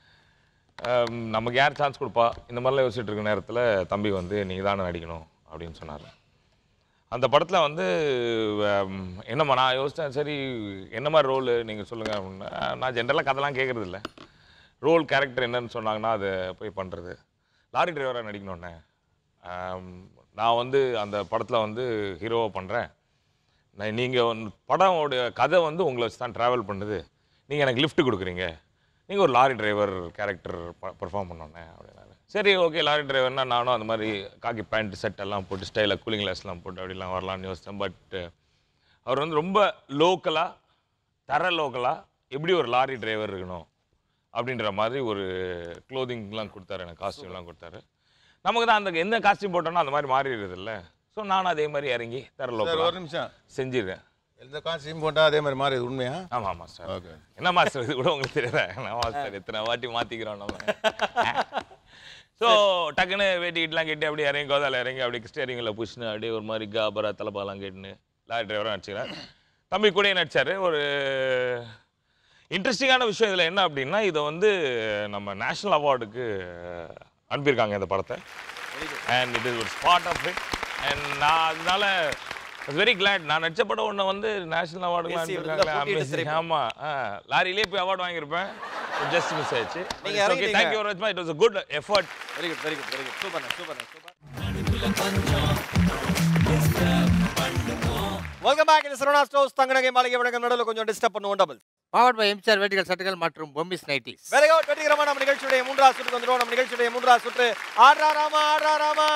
நமக்கு யார் சான்ஸ் கொடுப்பா இந்த மாதிரிலாம் யோசிச்சுட்டு இருக்க நேரத்தில் தம்பி வந்து நீங்கள் தானே நடிக்கணும் அப்படின்னு சொன்னார் அந்த படத்தில் வந்து ஹம், என்னம்மா நான் யோசித்தேன் சரி என்ன மாதிரி ரோலு நீங்கள் சொல்லுங்கள் அப்படின்னா நான் ஜென்ரலாக கதைலாம் கேட்குறது இல்லை ரோல் கேரக்டர் என்னன்னு சொன்னாங்கன்னா அதை போய் பண்ணுறது லாரி டிரைவராக நடிக்கணுன்னே ஹம், நான் வந்து அந்த படத்தில் வந்து ஹீரோவாக பண்ணுறேன் நான் நீங்கள் படமோடைய கதை வந்து உங்களை வச்சு தான் ட்ராவல் பண்ணுது நீங்கள் எனக்கு லிஃப்ட் கொடுக்குறீங்க நீங்கள் ஒரு லாரி டிரைவர் கேரக்டர் பெர்ஃபார்ம் பண்ணோன்னே அப்படின்னாரு சரி ஓகே லாரி டிரைவர்னா நானும் அந்த மாதிரி காக்கி பேண்ட் செட் எல்லாம் போட்டு ஸ்டைலாக கூலிங் கிளாஸ்லாம் போட்டு அப்படிலாம் வரலாம்னு யோசித்தேன் பட் அவர் வந்து ரொம்ப லோக்கலாக தர லோக்கலாக எப்படி ஒரு லாரி டிரைவர் இருக்கணும் அப்படின்ற மாதிரி ஒரு க்ளோதிங்லாம் கொடுத்தாரு எனக்கு காஸ்டியூம்லாம் கொடுத்தாரு நமக்கு தான் அந்த எந்த காஸ்டியூம் போட்டோம்னா அந்த மாதிரி மாறிடுறது இல்லை ஸோ நானும் அதே மாதிரி இறங்கி தர சார் லோக்கலாக ஒரு நிமிஷம் செஞ்சிடுறேன் எந்த காஸ்டியூம் போட்டா அதே மாதிரி மாறி இது உண்மையா ஆமாம் ஆமாம் சார் ஓகே என்ன மாஸ்டர் இது கூட உங்களுக்கு தெரியல என்ன மாஸ்டர் எத்தனை வாட்டி மாத்திக்கிறோம் நம்ம ஸோ டக்குன்னு வேட்டிக்கிட்டுலாம் கட்டி அப்படியே இறங்கி கோதால இறங்கி அப்படியே ஸ்டேரிங்கில் புஷ்னு அப்படியே ஒரு மாதிரி காபரா தலப்பாலாம் கேட்டுன்னு லாரி டிரைவராக நடிச்சுக்கிறேன் தம்பி கூட நடிச்சாரு ஒரு இன்ட்ரெஸ்டிங்கான விஷயம் இதில் என்ன அப்படின்னா இதை வந்து நம்ம நேஷ்னல் அவார்டுக்கு அனுப்பியிருக்காங்க இந்த படத்தை அண்ட் இட் இஸ் ஒரு ஸ்பாட் ஆஃப் இட் அண்ட் நான் அதனால வெரி கிளாட் நான் நடிச்ச படம் ஒன்று வந்து நேஷனல் அவார்டுலாம் தேசிய விருதுல போட்டியிட்ட அனுப்பியிருக்காங்களே திரைப்படம். ஆமா ஆ லாரியிலே போய் அவார்டு வாங்கியிருப்பேன் ஜஸ்ட் மிஸ் ஆயிடுச்சு நீங்க ஓகே இறங்கிட்டீங்க. Thank you very much it was a good effort very good very good very good super super super welcome back இது சரவணா ஸ்டோர்ஸ் தங்கநகை மாளிகை வழக்கம் நடுவில் கொஞ்சம் டிஸ்டர்ப் பண்ணுவோம் டபுள் பவர்ட் பை எம்ஜிஆர் வேட்டிகள் சட்டைகள் மற்றும் பொம்மிஸ் நைட்டிஸ் வெரி குட் வெற்றிகரமா நம்ம நிகழ்ச்சியுடைய மூன்றாவது சுற்றுக்கு வந்துடும் நம்ம நிகழ்ச்சியுடைய மூன்றாவது சுற்று ஆட்ரா ராமா ஆட்ரா ராமா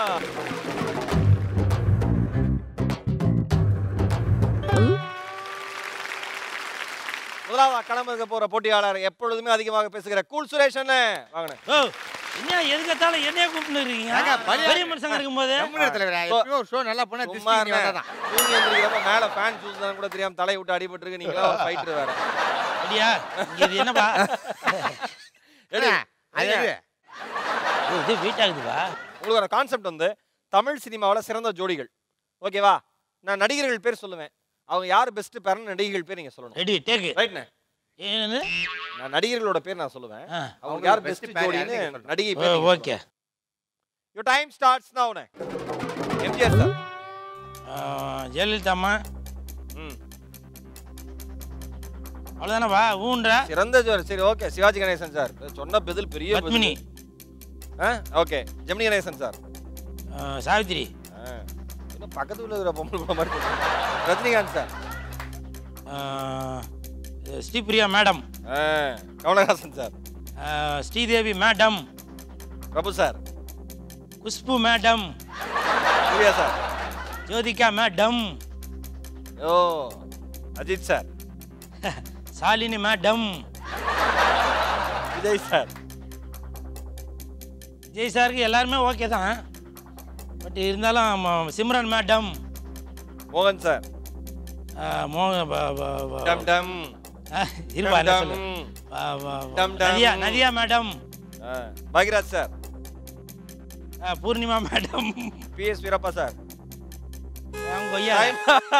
முதலாவது களம் இருக்க போற போட்டியாளர் எப்பொழுதுமே அதிகமாக பேசுகிற கூல் சுரேஷ் அண்ணன் வாங்கினேன் ஓ என்ன எதுக்கத்தாலும் என்னைய கூப்பிட்டு இருக்கீங்க ஏங்க, பரியா- பெரிய மனுஷங்க இருக்கும்போது தமிழர் தலைவரா எப்பயும் ஒரு ஷோ நல்லா போனா சும்மா திருஷ்டி நீ இருந்தேன். வந்தாதான் தூங்கி எந்திரிக்கிறப்ப மேல ஃபேன் சூஸ் கூட தெரியாம தலையை விட்டு அடிபட்டு இருக்கு நீங்களா ஒரு ஃபைட்டர் வேற அப்படியா இங்க இது என்னப்பா எடு, அது எடு. எது? ஓ, இது வெயிட் ஆகுதுப்பா உங்களுக்கு ஒரு கான்செப்ட் வந்து தமிழ் சினிமாவில் சிறந்த ஜோடிகள் ஓகேவா நான் நடிகர்கள் பேர் சொல்லுவேன் அவங்க யார் பெஸ்ட் பேரன் நடிகைகள் பேர் நீங்க சொல்லணும் ரெடி டேக்கு ரைட்ண்ணே ஏன்னு நான் நடிகர்களோட பேர் நான் சொல்லுவேன் ஆ அவங்க யார் best பெஸ்ட் pair ஜோடின்னு யாருன்னு நீங்க நடிகை ஓ, பேர் ஓகே யூ டைம் ஸ்டார்ட்ஸ் நவுண்ணே எம்ஜிஆர் சார் ஆ, ஜெயலலிதா அம்மா ம் அவ்வளோதானவா ஊன்றா சிறந்த ஜோடி சரி ஓகே சிவாஜி கணேசன் சார் சொன்ன பதில் பெரிய பதில். பத்மினி ஆ ஓகே ஜெமினி கணேசன் சார் ஆ, சாவித்திரி ஆ இன்னும் பக்கத்து வீட்டில் இருக்கிற பொம்பளை பிள்ளை மாதிரி இருக்கு. ரஜினிகாந்த் சார் ஆ, இது ஸ்ரீபிரியா மேடம் ஆ கமலஹாசன் சார் ஆ, Sridevi madam Prabhu sir Khushbu madam Suriya sir Jyothika madam ஓ Ajith sir Shalini madam Vijay sir Vijay சாருக்கு எல்லாருமே ஓகே தான் பட் இருந்தாலும் ம- சிம்ரன் மேடம் மோகன் சார் ஆ, மோ ப- ப- ப- டம் டம் ஆ, இருப்பா என்ன டம் சொல்லு டம். வா- வா- வா. டம் டம். நதியா நதியா மேடம் ஆ, பாக்யராஜ் சார் ஆ, Poornima madam P S Veerappa sir அவங்க கொய்யா டைம்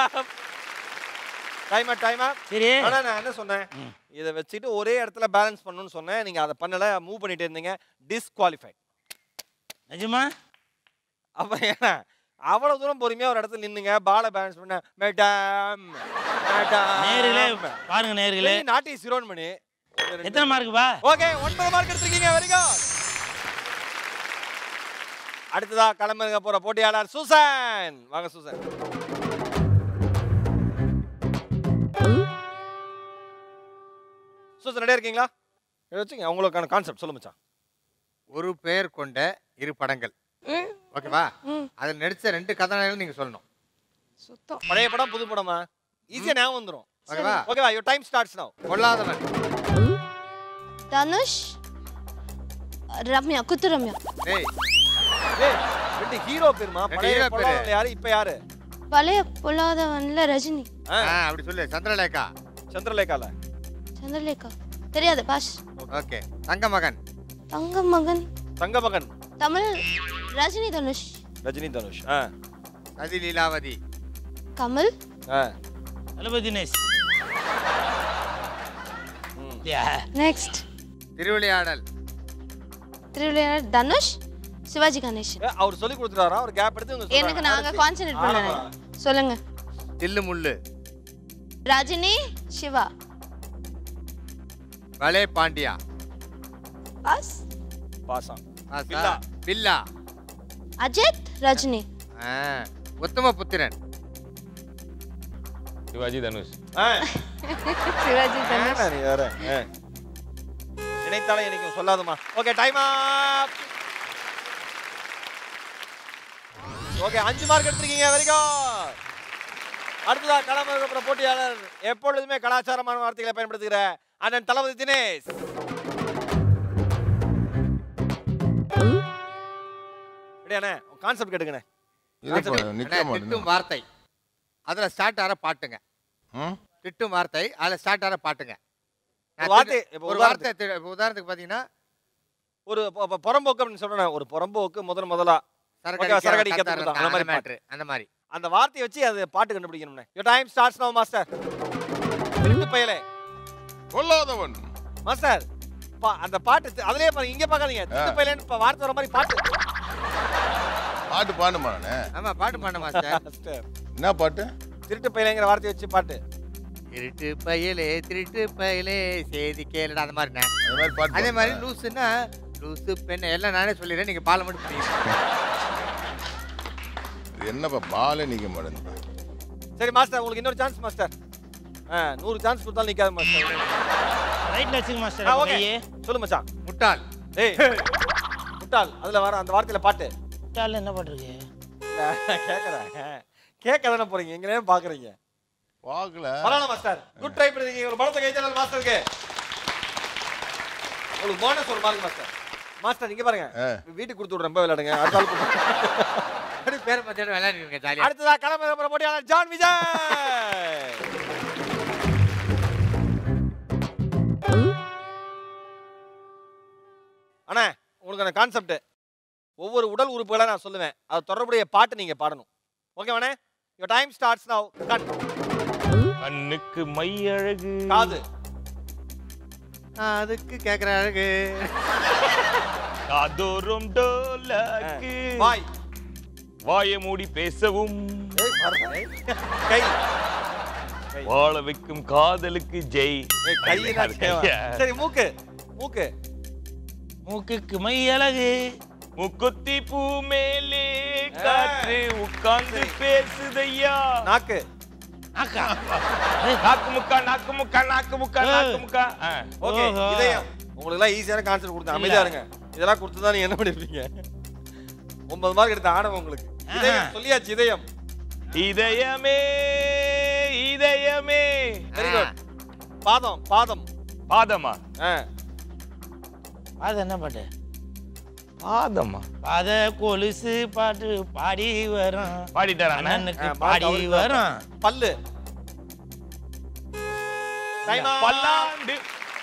டைம் டைம் சரி ஆனா நான் என்ன சொன்னேன் ம். இதை வச்சுட்டு ஒரே இடத்துல பேலன்ஸ் பண்ணணும்னு சொன்னேன் நீங்க அதை பண்ணல மூவ் பண்ணிட்டே இருந்தீங்க டிஸ்குவாலிஃபைட் நிஜமா அப்புறம் ஏன்னா அவ்வளவு தூரம் பொறுமையா ஒரு இடத்துல நின்னுங்க பால பேலன்ஸ் பண்ண மேடம் நேர்களே மேடம் பாருங்க நேர்களே நாட்டி சிரோன்மணி எத்தனை மார்க் பா ஓகே ஒன்பது மார்க் எடுத்திருக்கீங்க வெரி குட் அடுத்ததா கிளம்புங்க போற போட்டியாளர் சூசன் வாங்க சூசன் சூசன் ரெடியா இருக்கீங்களா இதை வச்சுங்க உங்களுக்கான கான்செப்ட் சொல்லு மச்சான் ஒரு பெயர் கொண்ட இரு படங்கள் ம் ஓகேவா ம் அதில் நடிச்ச ரெண்டு கதாநாயகர்கள் நீங்க சொல்லணும் சுத்தம் பழைய படம் புது படமா ஈஸியா ஞாபகம் வந்துரும் ஓகேவா ஓகேவா you time starts now Polladhavan Dhanush Ramya Kuthu Ramya டேய் ஏய் ரெண்டு ஹீரோ பேருமா ரெண்டு பழைய hero பேரு. படம் யாரு இப்ப யாரு பழைய பொல்லாதவன்ல ரஜினி ஆ, ஆ அப்படி சொல்லு சந்திரலேகா சந்திரலேகால சந்திரலேகா தெரியாது பாஷ் ஓகே தங்க மகன் தங்க மகன் தங்க மகன் தமிழ் ரஜினி தனுஷ் ரஜினி தனுஷ் ஆ சதி லீலாவதி கமல் ஆ தளபதி தினேஷ் ம். யா. நெக்ஸ்ட் திருவிளையாடல் திருவிளையாடல் தனுஷ் சிவாஜி கணேசன் ஏ, அவர் சொல்லி கொடுத்துறாரா அவர் கேப் எடுத்து இவங்க எனக்கு சொல்றாங்க. நாங்க கான்சென்ட்ரேட் பண்ணேன் சொல்லுங்க தில்லு முள்ளு ரஜினி சிவா பலே பாண்டியா பாஸ் பாசம் ஆ, பில்லா. சார். பில்லா அஜித் ரஜினி ஆ, உத்தம புத்திரன் சிவாஜி தனுஷ் ஆ, சிவாஜி தனுஷ் ஏன்னா நீ வேற ஆ. நினைத்தாலே எனக்கு சொல்லாதுமா ஓகே டைம் ஓகே அஞ்சு மார்க் எடுத்திருக்கீங்க வெரி குட் அடுத்ததா களமிறக்கப்பட போட்டியாளர் எப்பொழுதுமே கலாச்சாரமான வார்த்தைகளை பயன்படுத்துகிற அண்ணன் தளபதி தினேஷ் ரெடியாண்ணே கான்செப்ட் கேட்டுங்கண்ணே இருப்பா, அண்ணா, நிக்க திட்டும் மாட்டேன் வார்த்தை அதுல ஸ்டார்ட் ஆகிற பாட்டுங்க ம்? திட்டும் வார்த்தை அதுல ஸ்டார்ட் ஆகிற பாட்டுங்க நான் ஒரு வார்த்தை, திட்டு- இப்ப ஒரு உதாரணத்துக்கு- வார்த்தை தி- இப்ப உதாரணத்துக்கு பாத்தீங்கன்னா ஒரு பொ- பொ- புறம்போக்கு அப்படின்னு சொல்றேன் ஒரு புறம்போக்கு முதல் முதலா சரக்கு ஓகே, சரக்கு அடிக்க அடிக்க கத்தாரு கத்துக்கிட்டான். அந்த மாதிரி அந்த மேட்ரு அந்த மாதிரி அந்த வார்த்தையை வச்சு அது பாட்டு கண்டுபிடிக்கணும்னே your time starts now master Thiruttu Payale Polladhavan master பா- அந்த பாட்டு தி- அதுலயே பாருங்க இங்க பார்க்காதீங்க திருட்டு பயலேன்னு இப்ப வார்த்தை வர மாதிரி பாட்டு பாட்டு பாடுமா நானு ஆமா பாட்டு பாட மாஸ்டர் மாஸ்டர் என்ன பாட்டு திருட்டு பயலேங்கிற வார்த்தையை வச்சு பாட்டு திருட்டு பயலே திருட்டு பயலே செய்தி கேளுடா அந்த மாதிரிண்ணே அந்த மாதிரி பாட்டு அதே மாதிரி பாடுமா? லூசுன்னா லூசு பெண்ணு எல்லாம் நானே சொல்லிடுறேன் நீங்க பாலை மட்டும் புரியுது இது என்னப்பா பாலே நிக்க மாட்டேன் சரி மாஸ்டர் உங்களுக்கு இன்னொரு சான்ஸ் மாஸ்டர் ஆ நூறு சான்ஸ் கொடுத்தாலும் நிக்காது மாஸ்டர் ரைட்ல வச்சுங்க மாஸ்டர் ஆ, அப்ப ஓகே கையை சொல்லு மச்சான் முட்டாள் ஏய் முட்டாள் அதுல வர அந்த வார்த்தையில பாட்டு முட்டாள்ல என்ன பண்றது கேட்கறேன் கேட்க தானே போறீங்க எங்கனே பாக்குறீங்க பார்க்கல பரவாயில்ல மாஸ்டர் குட் ட்ரை பண்ணிருக்கீங்க ஒரு பலத்தை கைத்தல் மாஸ்டருக்கு உங்களுக்கு போனஸ் ஒரு மார்க் மாஸ்டர் மாஸ்டர் இங்க பாருங்க ஆ. வீட்டுக்கு கொடுத்து விடுறேன் ரொம்ப விளையாடுங்க அடுத்த ஆள் கொடுத்து- அப்படி பேர் பத்தியோட விளையாடுங்க ஜாலியா அடுத்ததா கிளம்ப போற போட்டியாளர் ஜான் விஜய் அண்ணா உங்களுக்கு அந்த கான்செப்ட் ஒவ்வொரு உடல் உறுப்புகளை நான் சொல்லுவேன் அது தொடர்புடைய பாட்டு நீங்க பாடணும் ஓகேவாண்ணே your time starts now cut கண்ணுக்கு மை அழகு காது அதுக்கு கேட்குற அழகு காதோறும் டோலக்கு வாய் வாயை மூடி பேசவும் ஏய், பாருங்க, ஏய். கை வாழ வைக்கும் காதலுக்கு ஜெய் ஏய், கையினா கையா. சரி மூக்கு மூக்கு மூக்குக்கு மை அழகு முக்குத்தி பூ மேலே காற்று உட்கார்ந்து பேசுதையா நாக்கு ஆக்கா நாக்கு முக்கா நாக்கு முக்கா நாக்கு முக்கா நாக்கு முக்கா ஆ. ஓகே ஓஹோ. இதயம் உங்களுக்கு எல்லாம் ஈஸியான கான்செப்ட் கொடுத்தேன் அமைதியா இருங்க இதெல்லாம் கொடுத்து தான் நீங்க என்ன பண்ணிருப்பீங்க ஒன்பது மார்க் எடுத்த ஆடவம் உங்களுக்கு இதயம் சொல்லியாச்சு இதயம் இதயமே இதயமே வெரி குட் பாதம் பாதம் பாதமா ஆ. அது என்ன பாட்டு பாதமா பாத கொலுசு பாட்டு பாடி வரும் பாடிட்டாரா அண்ணா? அண்ணனுக்கு ஆ, பாடி பாட்டு வரும் பல்லு டைம் பல்லாண்டு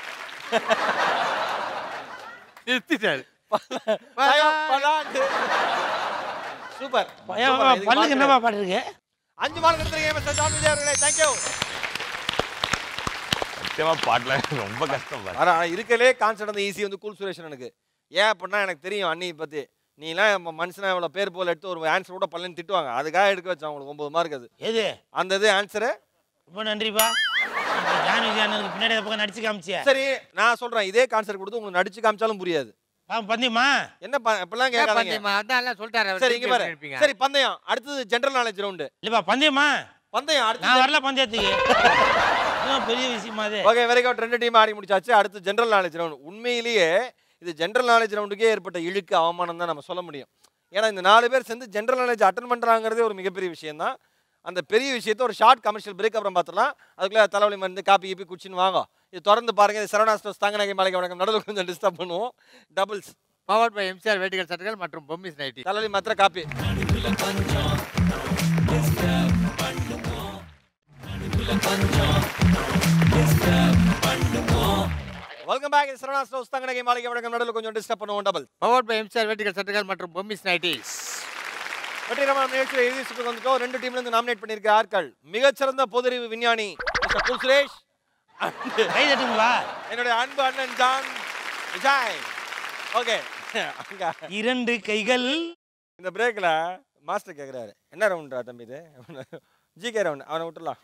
நிறுத்திட்டாரு பல்லாண்டு சூப்பர் ஏன் பல்லுக்கு என்னப்பா பாட்டு இருக்கு அஞ்சு மார்க் எடுத்துருக்கீங்க மிஸ்டர் ஜான் விஜய் அவர்களே தேங்க்யூ சத்தியமா பாட்டுல ரொம்ப கஷ்டம் பாரு. ஆனா இருக்கலே கான்செப்ட் அந்த ஈஸி வந்து கூல் சுரேஷன் எனக்கு ஏன் அப்படின்னா எனக்கு தெரியும் அண்ணியை பத்தி நீலாம் நம்ம மனுஷனா இவ்வளோ பேர் போல எடுத்து ஒரு ஆன்சர் கூட பல்லன்னு திட்டுவாங்க அதுக்காக எடுக்க வச்சேன் உங்களுக்கு ஒன்பது மார்க் அது எது அந்த இது ஆன்சரு ரொம்ப நன்றிப்பா இப்ப ஜானி ஜானனுக்கு பின்னாடி அந்த பக்கம் நடிச்சு காமிச்சிய சரி நான் சொல்றேன் இதே கான்செப்ட் கொடுத்து உங்களுக்கு நடிச்சு காமிச்சாலும் புரியாது பந்தியமா என்ன ப- இப்படிலாம் கேட்காதீங்க பந்தயமா அதான் எல்லாம் சொல்லிட்டாரு அவர் சரி இங்க திருப்பி பாரு எழுப்பிங்க. சரி பந்தயம் அடுத்தது ஜெனரல் நாலேஜ் ரவுண்டு இல்லப்பா பந்தயமா பந்தயம் நான் அடுத்து வரல பந்தயத்துக்கு இன்னும் பெரிய விஷயமா அது ஓகே வெரி குட் ரெண்டு டீம் ஆடி முடிச்சாச்சு அடுத்து ஜெனரல் நாலேஜ் ரவுண்ட் உண்மையிலேயே இது ஜெனரல் நாலேஜ் ரவுண்டுக்கே ஏற்பட்ட இழுக்கு அவமானம் தான் நம்ம சொல்ல முடியும் ஏன்னா இந்த நாலு பேர் சேர்ந்து ஜெனரல் நாலேஜ் அட்டன் பண்ணுறாங்கிறதே ஒரு மிகப்பெரிய விஷயம் தான் அந்த பெரிய விஷயத்தை ஒரு ஷார்ட் கமர்ஷியல் பிரேக் அப்புறம் பார்த்துலாம் அதுக்குள்ளே தலைவலி மருந்து காப்பி கீப்பி குச்சின்னு வாங்க இது திறந்து பாருங்க இது சரவணா ஸ்டோர்ஸ் தாங்க நகை மலைக்கு வணக்கம் நடுவில் கொஞ்சம் டிஸ்டர்ப் பண்ணுவோம் டபுள்ஸ் பவர்ட் பை எம்சிஆர் வேட்டிகள் சட்டங்கள் மற்றும் பொம்மிஸ் நைட்டி தலைவலி மாத்திர coffee welcome back Saravana stores தாங்க நகை மாளிகை வணக்கம் நடுவில் கொஞ்சம் டிஸ்டர்ப் பண்ணுவோம் டபுள் பவர்ட் பை எம்சிஆர் வேட்டிகள் சட்டங்கள் மற்றும் பொம்மிஸ் நைட்டி வெற்றிகரமான நிகழ்ச்சியில் இறுதி சுற்றுக்கு வந்துட்டோம் ரெண்டு டீம்ல இருந்து நாமினேட் பண்ணியிருக்க ஆட்கள் மிகச்சிறந்த பொதுறிவு விஞ்ஞானி மிஸ்டர் குல் சுரேஷ் and கை தட்டுங்களா என்னுடைய அன்பு அண்ணன் ஜான் விஜய் ஓகே அங்க இரண்டு கைகள் இந்த பிரேக்ல மாஸ்டர் கேக்குறாரு என்ன ரவுண்டா தம்பி இது ஜிகே ரவுண்ட் அவனை விட்டுலாம்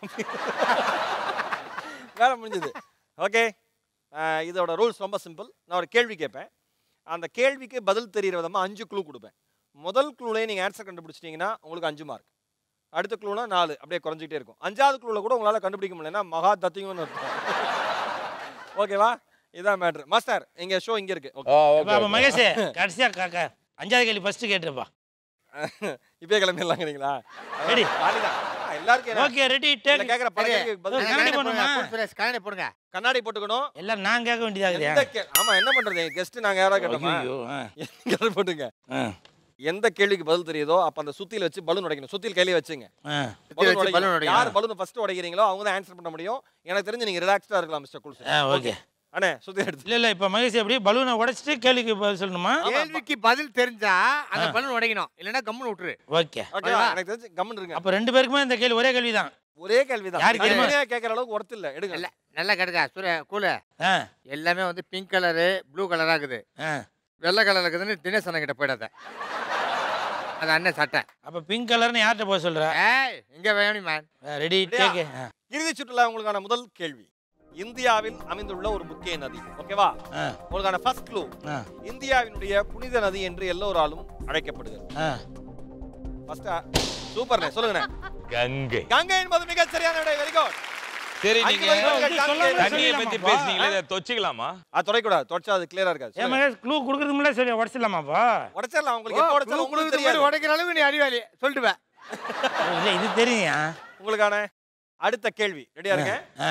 வேலை முடிஞ்சது ஓகே இதோட ரூல்ஸ் ரொம்ப சிம்பிள் நான் ஒரு கேள்வி கேட்பேன் அந்த கேள்விக்கு பதில் தெரிகிற விதமாக அஞ்சு க்ளூ கொடுப்பேன் முதல் க்ளூலே நீங்கள் ஆன்சர் கண்டுபிடிச்சிட்டிங்கன்னா உங்களுக்கு அஞ்சு மார்க் அடுத்த க்ளூனா நாலு அப்படியே குறைஞ்சிக்கிட்டே இருக்கும் அஞ்சாவது க்ளூவில் கூட உங்களால் கண்டுபிடிக்க முடியலன்னா மகா தத்திங்கன்னு அர்த்தம் ஓகேவா இதான் மேட்ரு மாஸ்டர் எங்கள் ஷோ இங்கே இருக்கு ஓகே அப்ப மகேஷ் கடைசியா காக்கா அஞ்சாவது கேள்வி ஃபர்ஸ்ட் கேட்டுப்பா இப்பயே கிளம்பிடலாங்கிறீங்களா Ready. ஜாலிதான். ஆ, எல்லாருக்கும் என்ன? ஓகே ரெடி இதுல டேக் கேக்குற பல சரி. கேள்விக்கு பதில் கண்ணாடி கண்ணாடி போடணுமா? போடுங்க குல் சுரேஷ் கண்ணாடி போடுங்க கண்ணாடி போட்டுக்கணும் எல்லாம் நான் கேட்க வேண்டியதாகுது எந்த கே- ஆமா என்ன பண்றது கெஸ்ட் நாங்க யாராவது கேட்டோமா ஐயோ ஆ, எங்க போட்டுங்க ஆ, எந்த கேள்விக்கு பதில் தெரியுதோ அப்ப அந்த சுத்தியில வச்சு பலூன் உடைக்கணும் சுத்தியில் கையில வச்சுங்க ஆ. பலூன் வச்சு உடைக்கணும். balloon உடைக்கணும். யார் பலூன் ஃபர்ஸ்ட் உடைக்கிறீங்களோ அவங்க தான் ஆன்சர் பண்ண முடியும் எனக்கு தெரிஞ்சு நீங்க ரிலாக்ஸ்டா இருக்கலாம் மிஸ்டர் குல்ஸ் ஆ ஓகே அண்ணே சுத்தி எடுத்து இல்ல இல்ல இப்ப மகேஷ் எப்படி பலூனை உடைச்சிட்டு கேள்விக்கு பதில் சொல்லணுமா கேள்விக்கு பதில் தெரிஞ்சா அந்த பலூன் உடைக்கணும் இல்லைன்னா கம்முன்னு விட்டுரு ஓகே ஓகேவா எனக்கு தெரிஞ்சு கம்மன் இருங்க அப்ப ரெண்டு பேருக்குமே இந்த கேள்வி ஒரே கேள்வி தான் ஒரே கேள்விதான் யாருக்கு தெரியுமா? தனித்தனியா கேட்கற அளவுக்கு ஒர்த் இல்ல எடுங்க இல்ல நல்லா கேட்டுக்க சூரிய கூல ஆ எல்லாமே வந்து பிங்க் கலரு ப்ளூ கலரா இருக்குது ஆ வெள்ளை கலர் இருக்குதுன்னு தினேஷ் அண்ணன் கிட்ட போயிடாத அது அண்ணன் சட்டை அப்ப பிங்க் கலர்னு யார்கிட்ட போக சொல்ற ஏய் இங்க வேணும் மேன் ரெடி Ready-யா? டேக் இறுதி சுற்றுலா உங்களுக்கான முதல் கேள்வி இந்தியாவில் அமைந்துள்ள ஒரு முக்கிய நதி ஓகேவா ஆ உங்களுக்கான ஃபர்ஸ்ட் க்ளூ ஆ இந்தியாவினுடைய புனித நதி என்று எல்லோராலும் அழைக்கப்படுகிறது ஆ ஃபர்ஸ்ட் சூப்பர்ண்ணே சொல்லுங்கண்ணே கங்கை கங்கை என்பது மிக சரியான விடை வெரி குட் சரி அஞ்சு நீங்க மணிக்கு இது சொல்லாம தண்ணியை பத்தி சொல்லிடலாமாப்பா? பேசுனீங்களே இதை தொச்சிக்கலாமா அது தொடைக்கூடாது தொடச்சா அது கிளியரா இருக்காது ஏன் மகேஷ் க்ளூ கொடுக்கறதுக்கு முன்னாடி சொல்லி உடச்சிடலாமாப்பா உடச்சிடலாம் உங்களுக்கு எப்போ உடச்சாலும் உங்களுக்கு தெரியாது உடைக்கிற அளவுக்கு நீ அறிவாளி சொல்லிடுவேன் இல்ல இது தெரியும் உங்களுக்கான அடுத்த கேள்வி ரெடியா இருங்க ஆ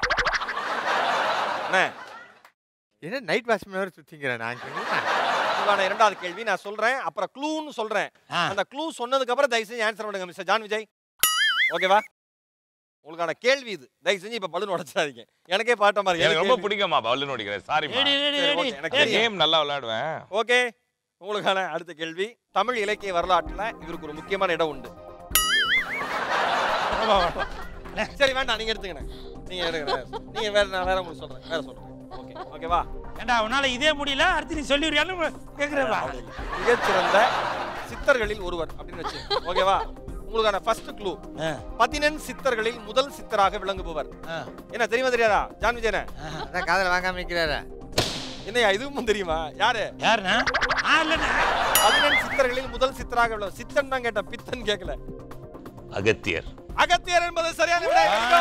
அண்ணே என்ன நைட் வாட்ச்மேன் வேறு சுத்திங்கிறேன் நான் சொன்னேன். உங்களுக்கான இரண்டாவது கேள்வி நான் சொல்றேன் அப்புறம் க்ளூன்னு சொல்றேன் ஆ. அந்த க்ளூ சொன்னதுக்கு அப்புறம் தயவு செஞ்சு ஆன்சர் பண்ணுங்க மிஸ்டர் ஜான் விஜய் ஓகேவா உங்களுக்கான கேள்வி இது தயவு செஞ்சு இப்ப பலூன் உடைச்சாதீங்க எனக்கே பாட்டமா இருக்கு எனக்கு எனக்கு ரொம்ப பிடிக்குமா பவுலின் ஓடிக்கிறேன் சாரிமா ரெடி ரெடி சரி, ரெடி okay, எனக்கு தெரியும். கேம் நல்லா விளையாடுவேன் ஓகே உங்களுக்கான அடுத்த கேள்வி தமிழ் இலக்கிய வரலாற்றுல இவருக்கு ஒரு முக்கியமான இடம் உண்டு சரி வேண்டாம் நீங்க எடுத்துக்கண்ணே நீங்க எடுங்க நீங்க வேற நான் வேற உங்களுக்கு சொல்றேன் வேற சொல்றேன் ஓகே ஓகேவா ஏண்டா உன்னால இதே முடியல அடுத்து நீ சொல்லிடுறியான்னு கேட்குறேப்பா மிகச்சிறந்த சித்தர்களில் ஒருவர் அப்படின்னு வச்சு ஓகேவா உங்களுக்கான ஃபர்ஸ்ட் க்ளூ பதினெண் சித்தர்களில் முதல் சித்தராக விளங்குபவர் என்ன தெரியுமா தெரியாதா ஜான் விஜயன அதான் காதல வாங்காம நிக்கிறாரா என்னையா இதுவும் தெரியுமா யாரு யாருண்ணா ஆ இல்லைண்ணா பதினெண் சித்தர்களில் முதல் சித்தராக விளங்க சித்தன் தான் கேட்டேன் பித்தன் கேட்கல அகத்தியர் அகத்தியர் என்பது சரியான விடை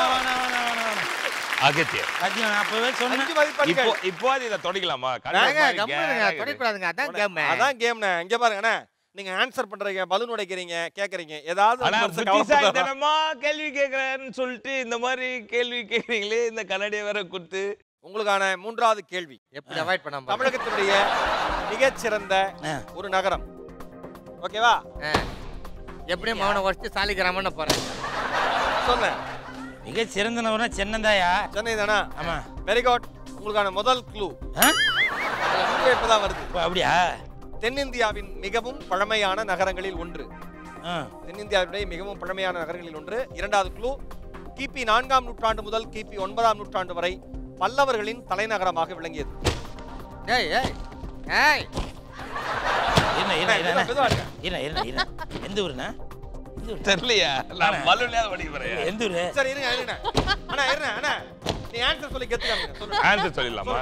அகத்தியர் சத்தியம் நான் அப்பவே சொன்னேன் அஞ்சு மதிப்பெண்கள் இப்போ இப்போ இதை தொடக்கலாமா நாங்க கம்முனுங்க தொடக்கூடாதுங்க அதான் கேம் அதான் கேம்ண்ணே இங்க பாருங்கண்ணே நீங்க ஆன்சர் பண்றீங்க பலூன் உடைக்கிறீங்க கேக்குறீங்க ஏதாவது ஒரு ஆனா மனுஷன் கவலைப்படுறாரா? புத்திசாலித்தனமா கேள்வி கேட்கறேன்னு சொல்லிட்டு இந்த மாதிரி கேள்வி கேக்குறீங்களே இந்த கண்ணாடியை வேற கொடுத்து உங்களுக்கான மூன்றாவது கேள்வி எப்படி அவாய்ட் பண்ணாம பாருங்க. தமிழகத்தினுடைய மிகச்சிறந்த ஆ. ஒரு நகரம் ஓகேவா ஆ. எப்படியும் மௌன உடச்சு சாலிக்கிராமன்னு போறேன் சொன்னேன் மிக சிறந்தனவனா சென்னந்தாயா சென்னை தானா ஆமா வெரி குட் உங்களுக்கான முதல் க்ளூ ஆ? இப்பதான் வருது ஓ, அப்படியா தென்னிந்தியாவின் மிகவும் பழமையான நகரங்களில் ஒன்று ஆ. தென்னிந்தியாவுடைய மிகவும் பழமையான நகரங்களில் ஒன்று இரண்டாவது க்ளூ கிபி நான்காம் நூற்றாண்டு முதல் கிபி ஒன்பதாம் நூற்றாண்டு வரை பல்லவர்களின் தலைநகரமாக விளங்கியது ஏய் ஏய் ஏய் இருண்ணா, இருண்ணா, மெதுவா, இருண்ணா. மெதுவா இருங்க. இருண்ணா, இருண்ணா, இருண்ணா. எந்த ஊருண்ணா எந்த ஊரு? தெரியலையா நான் பலூன்லயாவது படிக்க போறேன் எந்த ஊரு சரி இருங்க இருங்க அண்ணா இருங்க அண்ணா நீ ஆன்சர் சொல்லி கெத்துக்காம சொல்லுங்க ஆன்சர் சொல்லிடலாமா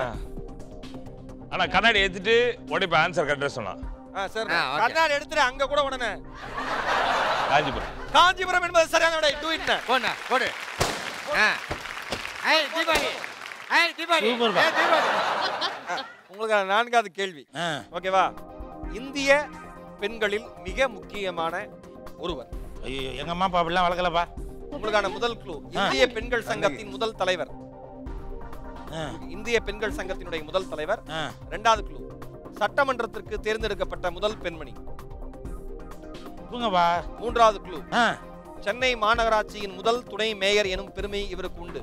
ஆனா கண்ணாடி ஏத்துட்டு உடனே ஆன்சர் கரெக்டா சொன்னான் ஆ சரி ஆ, okay. கர்நாடக எடுத்துட்டு அங்க கூட உடனே காஞ்சிபுரம் காஞ்சிபுரம் என்பது சரியான விடை டூ இட் போண்ணா போடு ஆ ஏய் தீபாவளி ஏய் தீபாவளி சூப்பர் பா. ஏய் தீபாவளி உங்களுக்கு நான்காவது கேள்வி ஆ. ஓகேவா இந்திய பெண்களில் மிக முக்கியமான ஒருவர் ஐயோ எங்க அம்மா அப்பா அப்படிலாம் வளர்க்கலப்பா உங்களுக்கான முதல் க்ளூ இந்திய பெண்கள் சங்கத்தின் முதல் தலைவர் ஆ, இந்திய பெண்கள் சங்கத்தினுடைய முதல் தலைவர் ஆ. இரண்டாவது க்ளூ சட்டமன்றத்திற்கு தேர்ந்தெடுக்கப்பட்ட முதல் பெண்மணி தூங்கப்பா மூன்றாவது க்ளூ ஆ சென்னை மாநகராட்சியின் முதல் துணை மேயர் எனும் பெருமை இவருக்கு உண்டு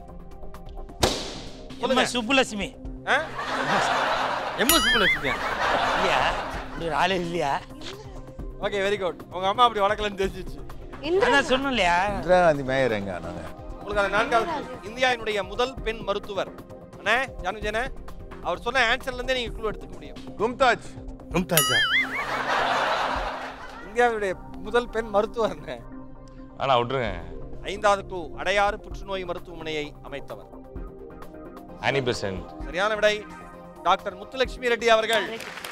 எம்மா சொல்லுங்க. சுப்புலட்சுமி ஆ? எம்எஸ் ஸ்கூல் வச்சுக்கேன் இல்லையா இப்படி ஒரு ஆளே இல்லையா ஓகே வெரி குட் உங்க அம்மா அப்படி வளர்க்கலன்னு தெரிஞ்சிச்சு அதான் சொன்னேன் இல்லையா இந்திரா காந்தி மேயர் எங்க நாங்க உங்களுக்கான நான்காவது clue. இந்தியாவினுடைய முதல் பெண் மருத்துவர் அண்ணே ஜானு ஜன அவர் சொன்ன ஆன்சர்ல இருந்தே நீங்க குழு எடுத்துக்க முடியும் கும்தாஜ் மும்தாஜா இந்தியாவுடைய முதல் பெண் மருத்துவர் அண்ணே. ஆனா விட்டுருங்க ஐந்தாவது க்ளூ அடையாறு புற்றுநோய் மருத்துவமனையை அமைத்தவர் அனி பெசன்ட் சரியான விடை டாக்டர் முத்துலட்சுமி ரெட்டி அவர்கள்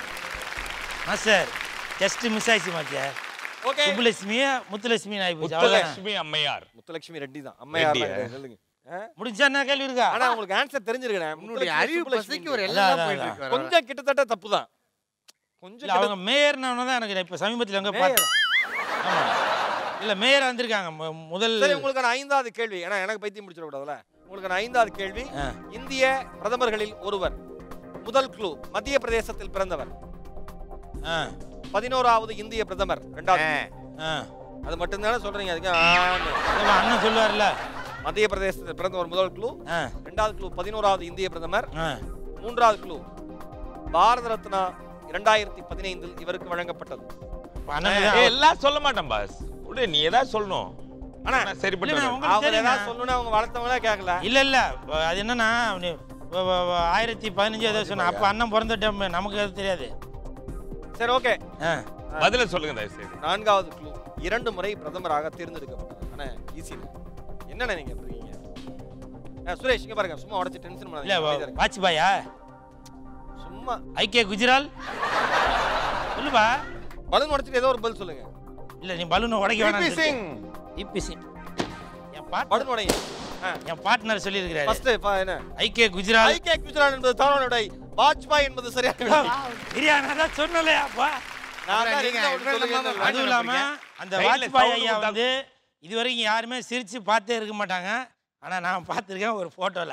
மாஸ்டர் ஜஸ்ட் மிஸ் ஆயிடுச்சு மாஸ்டர் ஓகே சுப்புலட்சுமி முத்துலட்சுமி ஆகி போச்சு அவ்வளவுதானே? முத்துலட்சுமி அம்மையார் முத்துலட்சுமி ரெட்டி தான் அம்மையார் ரெட்டியா? தான் சொல்லுங்க ஆ? முடிஞ்சா என்ன கேள்வி இருக்கா ஆனா உங்களுக்கு ஆன்சர் தெரிஞ்சிருக்கேன் உன்னுடைய அறிவு பசிக்கு ஒரு அதான், எல்லாம் அதான், போயிட்டு அதான். இருக்கு வர, வர. கொஞ்சம் கிட்டத்தட்ட தப்பு தான் கொஞ்சம் இல்ல அவங்க மேயர்னா தான் எனக்கு இப்ப சமீபத்தில் எங்க பார்த்தேன் ஆமா இல்ல மேயர் வந்திருக்காங்க மு- முதல் சரி உங்களுக்கான ஐந்தாவது கேள்வி ஏன்னா எனக்கு பைத்தியம் முடிச்சிடக்கூடாதுல உங்களுக்கான ஐந்தாவது கேள்வி ஆ. இந்திய பிரதமர்களில் ஒருவர் முதல் க்ளூ மத்திய பிரதேசத்தில் பிறந்தவர் ஆ, பதினோராவது இந்திய பிரதமர் ரெண்டாவது ஆ. அது மட்டும்தானே சொல்றீங்க அதுக்கு ஆன்னு. இல்ல, அண்ணன் சொல்லுவார்ல மத்திய பிரதேசத்தில் பிறந்தவர் முதல் க்ளூ ஆ, ரெண்டாவது க்ளூ பதினோராவது இந்திய பிரதமர் ஆ. மூன்றாவது க்ளூ பாரத ரத்னா இரண்டாயிரத்தி பதினைந்தில் இவருக்கு வழங்கப்பட்டது அப்ப அண்ணன் தான் ஏய், எல்லாம் சொல்ல மாட்டேன் பாஸ் விடு நீ ஏதாவது சொல்லணும் ஆனா, நான் சரிப்பட்டு இல்ல, வரேன். உங்களுக்கு அவர் தெரியுமா? ஏதாவது சொல்லணும்னா அவங்க வளர்த்தவங்களே கேட்கல இல்ல இல்ல இப்ப அது என்னன்னா நீ வ- வ- வ- ஆயிரத்தி பதினஞ்சு ஏதோ சொன்ன அப்ப அண்ணன் பிறந்த டைம் நமக்கு அது தெரியாது சரி ஓகே ஆ. பதில சொல்லுங்க தயவு செய்து நான்காவது க்ளூ இரண்டு முறை பிரதமராக தேர்ந்தெடுக்கப்பட்டார் அண்ணா ஈஸி என்னண்ணே நீங்க எப்படி இருக்கீங்க ஆ, சுரேஷ் இங்க பாருங்க சும்மா உடச்சு டென்ஷன் இல்ல பண்ணாதீங்க அமைதியா இருங்க. வாஜ்பாயா சும்மா ஐக்கிய குஜரால் சொல்லுப்பா பலூன் உடைச்சிட்டு ஏதோ ஒரு பதில் சொல்லுங்க இல்ல நீ பலூனை உடைக்க விபி வேணாம் சிங் இபி சிங் என் பாட் பலூன் உடைங்க என் பார்ட்னர் சொல்லியிருக்கிறாரு ஃபர்ஸ்ட் என்ன ஐக்கிய குஜரால் ஐக்கிய குஜராத் என்பது தவறான விடை வாஜ்பாய் என்பது சரியான விடை பிரியாணி தான் சொன்னலையாப்பா நான் தான் நீங்க ரெண்டா ஒண்ணு சொல்லுங்க இவ்வளவு அதுவும் இல்லாம அந்த Side ல வாஜ்பாய் sound ஐயா கொடுத்தா- வந்து இது வரைக்கும் யாருமே சிரிச்சு பார்த்தே இருக்க மாட்டாங்க ஆனா நான் பார்த்திருக்கேன் ஒரு போட்டோல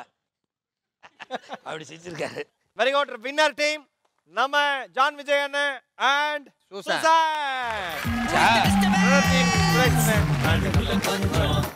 அப்படி சிரிச்சிருக்காரு வெரி குட் வின்னர் டீம் நம்ம ஜான் விஜய் அண்ணன் அண்ட் சூசன். சுசான் சா. Winner team, சுரேஷ் அண்ணன்.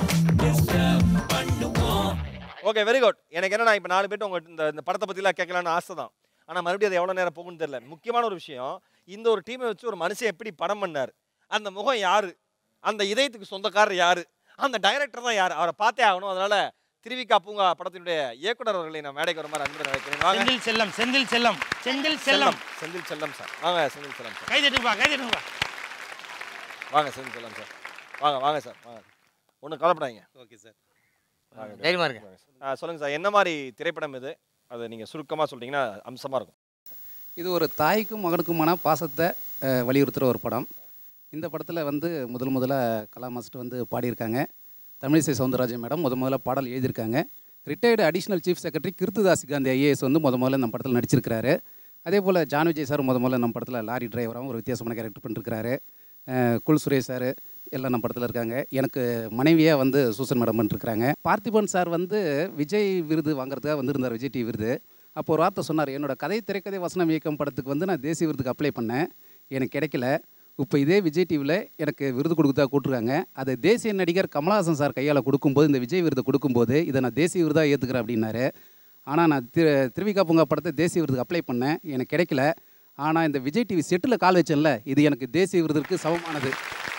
ஓகே வெரி குட் எனக்கு என்னன்னா இப்போ நாலு பேர்ட்ட உங்க இந்த இந்த படத்தை பற்றிலாம் கேட்கலான்னு ஆசை தான் ஆனால் மறுபடியும் அது எவ்வளோ நேரம் போகும்னு தெரியல முக்கியமான ஒரு விஷயம் இந்த ஒரு டீமை வச்சு ஒரு மனுஷன் எப்படி படம் பண்ணார் அந்த முகம் யாரு அந்த இதயத்துக்கு சொந்தக்காரர் யாரு அந்த டைரக்டர் தான் யார் அவரை பார்த்தே ஆகணும் அதனால திருவிக்கா பூங்கா படத்தினுடைய இயக்குனர் அவர்களை நான் மேடைக்கு வர மாதிரி அன்புடன் வைக்கிறேன் வாங்க செந்தில் செல்லம் செந்தில் செல்லம் செந்தில் செல்லம் செந்தில் செல்லம் சார் வாங்க செந்தில் செல்லம் சார் கை தட்டுப்பா கை தட்டுப்பா வாங்க செந்தில் செல்லம் சார் வாங்க வாங்க சார் வாங்க ஒன்றும் கவலைப்படாதீங்க ஓகே சார் வாங்க. தைரியமா இருங்க ஆ, சொல்லுங்க சார் என்ன மாதிரி திரைப்படம் இது அதை நீங்க சுருக்கமா சொல்லிட்டீங்கன்னா அம்சமா இருக்கும் இது ஒரு தாய்க்கும் மகனுக்குமான பாசத்தை அஹ், வலியுறுத்துகிற ஒரு படம் இந்த படத்தில் வந்து முதல் முதல்ல கலா மாஸ்டர் வந்து பாடியிருக்காங்க தமிழிசை சவுந்தரராஜன் மேடம் முத முதல்ல பாடல் எழுதியிருக்காங்க retired additional chief secretary Christudas Gandhi IAS வந்து முத முதல்ல நம்ம படத்தில் நடிச்சிருக்கிறாரு அதே போல் ஜான் விஜய் சார் முத முதல்ல நம்ம படத்தில் லாரி டிரைவராகவும் ஒரு வித்தியாசமான கேரக்டர் பண்ணிருக்கிறாரு அஹ், குல் சுரேஷ் சார் எல்லாம் நம்ம படத்தில் இருக்காங்க எனக்கு மனைவியாக வந்து சூசன் மேடம் பண்ணிருக்கிறாங்க பார்த்திபன் சார் வந்து விஜய் விருது வாங்குறதுக்காக வந்திருந்தார் விஜய் டிவி விருது அப்போ ஒரு வார்த்தை சொன்னார் என்னோட கதை திரைக்கதை வசனம் இயக்கம் படத்துக்கு வந்து நான் தேசிய விருதுக்கு அப்ளை பண்ணேன் எனக்கு கிடைக்கல இப்போ இதே விஜய் டிவியில் எனக்கு விருது கொடுத்தா கூட்டிருக்காங்க அதை தேசிய நடிகர் கமலஹாசன் சார் கையால் கொடுக்கும்போது இந்த விஜய் விருது கொடுக்கும்போது இதை நான் தேசிய விருதாக ஏற்றுக்கிறேன் அப்படின்னாரு ஆனால் நான் திரு திருவிக்கா பூங்கா படத்தை தேசிய விருதுக்கு அப்ளை பண்ணேன் எனக்கு கிடைக்கல ஆனால் இந்த விஜய் டிவி செட்டில் கால் வச்சேன்ல இது எனக்கு தேசிய விருதுக்கு சமமானது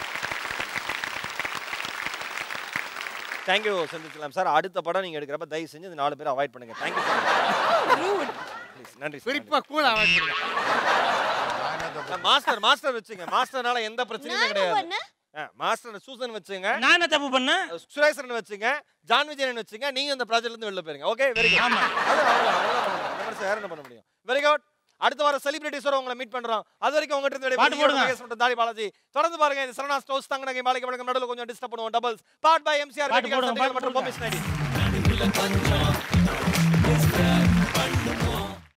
தேங்க்யூ செந்தில் செல்லம் சார் அடுத்த படம் நீங்க எடுக்கிறப்ப தயவு செஞ்சு இந்த நாலு பேர் அவாய்ட் பண்ணுங்க தேங்க்யூ ப்ளீஸ் நன்றி sir, குறிப்பா கூட அவாய்ட் பண்ணுங்க நன்றி. மாஸ்டர் மாஸ்டர் வச்சுங்க மாஸ்டர்னால எந்த பிரச்சனையுமே நான் கிடையாது பண்ணேன் ஆ, மாஸ்டர் சூசன் வச்சுங்க நான் என்ன தப்பு பண்ணேன் சுரேசன் வச்சுங்க ஜான் விஜயன் வச்சுங்க நீங்க இந்த ப்ராஜெக்ட்ல இருந்து வெளில போயிருங்க ஓகே வெரி குட் ஆமா. வேற என்ன பண்ண முடியும் வெரி குட் அடுத்த வாரம் செலிபிரிட்டிஸோட உங்களை மீட் பண்றோம் அது வரைக்கும் உங்ககிட்ட இருந்து பாட்டு போடுங்க. விடைபெறுவது தாடி பாலாஜி தொடர்ந்து பாருங்க இது சரணா ஸ்டோர்ஸ் தங்க நகை மாளிகை வழக்கம் நடுவில் கொஞ்சம் டிஸ்டர்ப் பண்ணுவோம் டபுள்ஸ் பார்ட் பை எம்சிஆர் பாட்டு போடுங்க, பாட்டு மற்றும் போடுங்க. பொம்மிஸ் நடி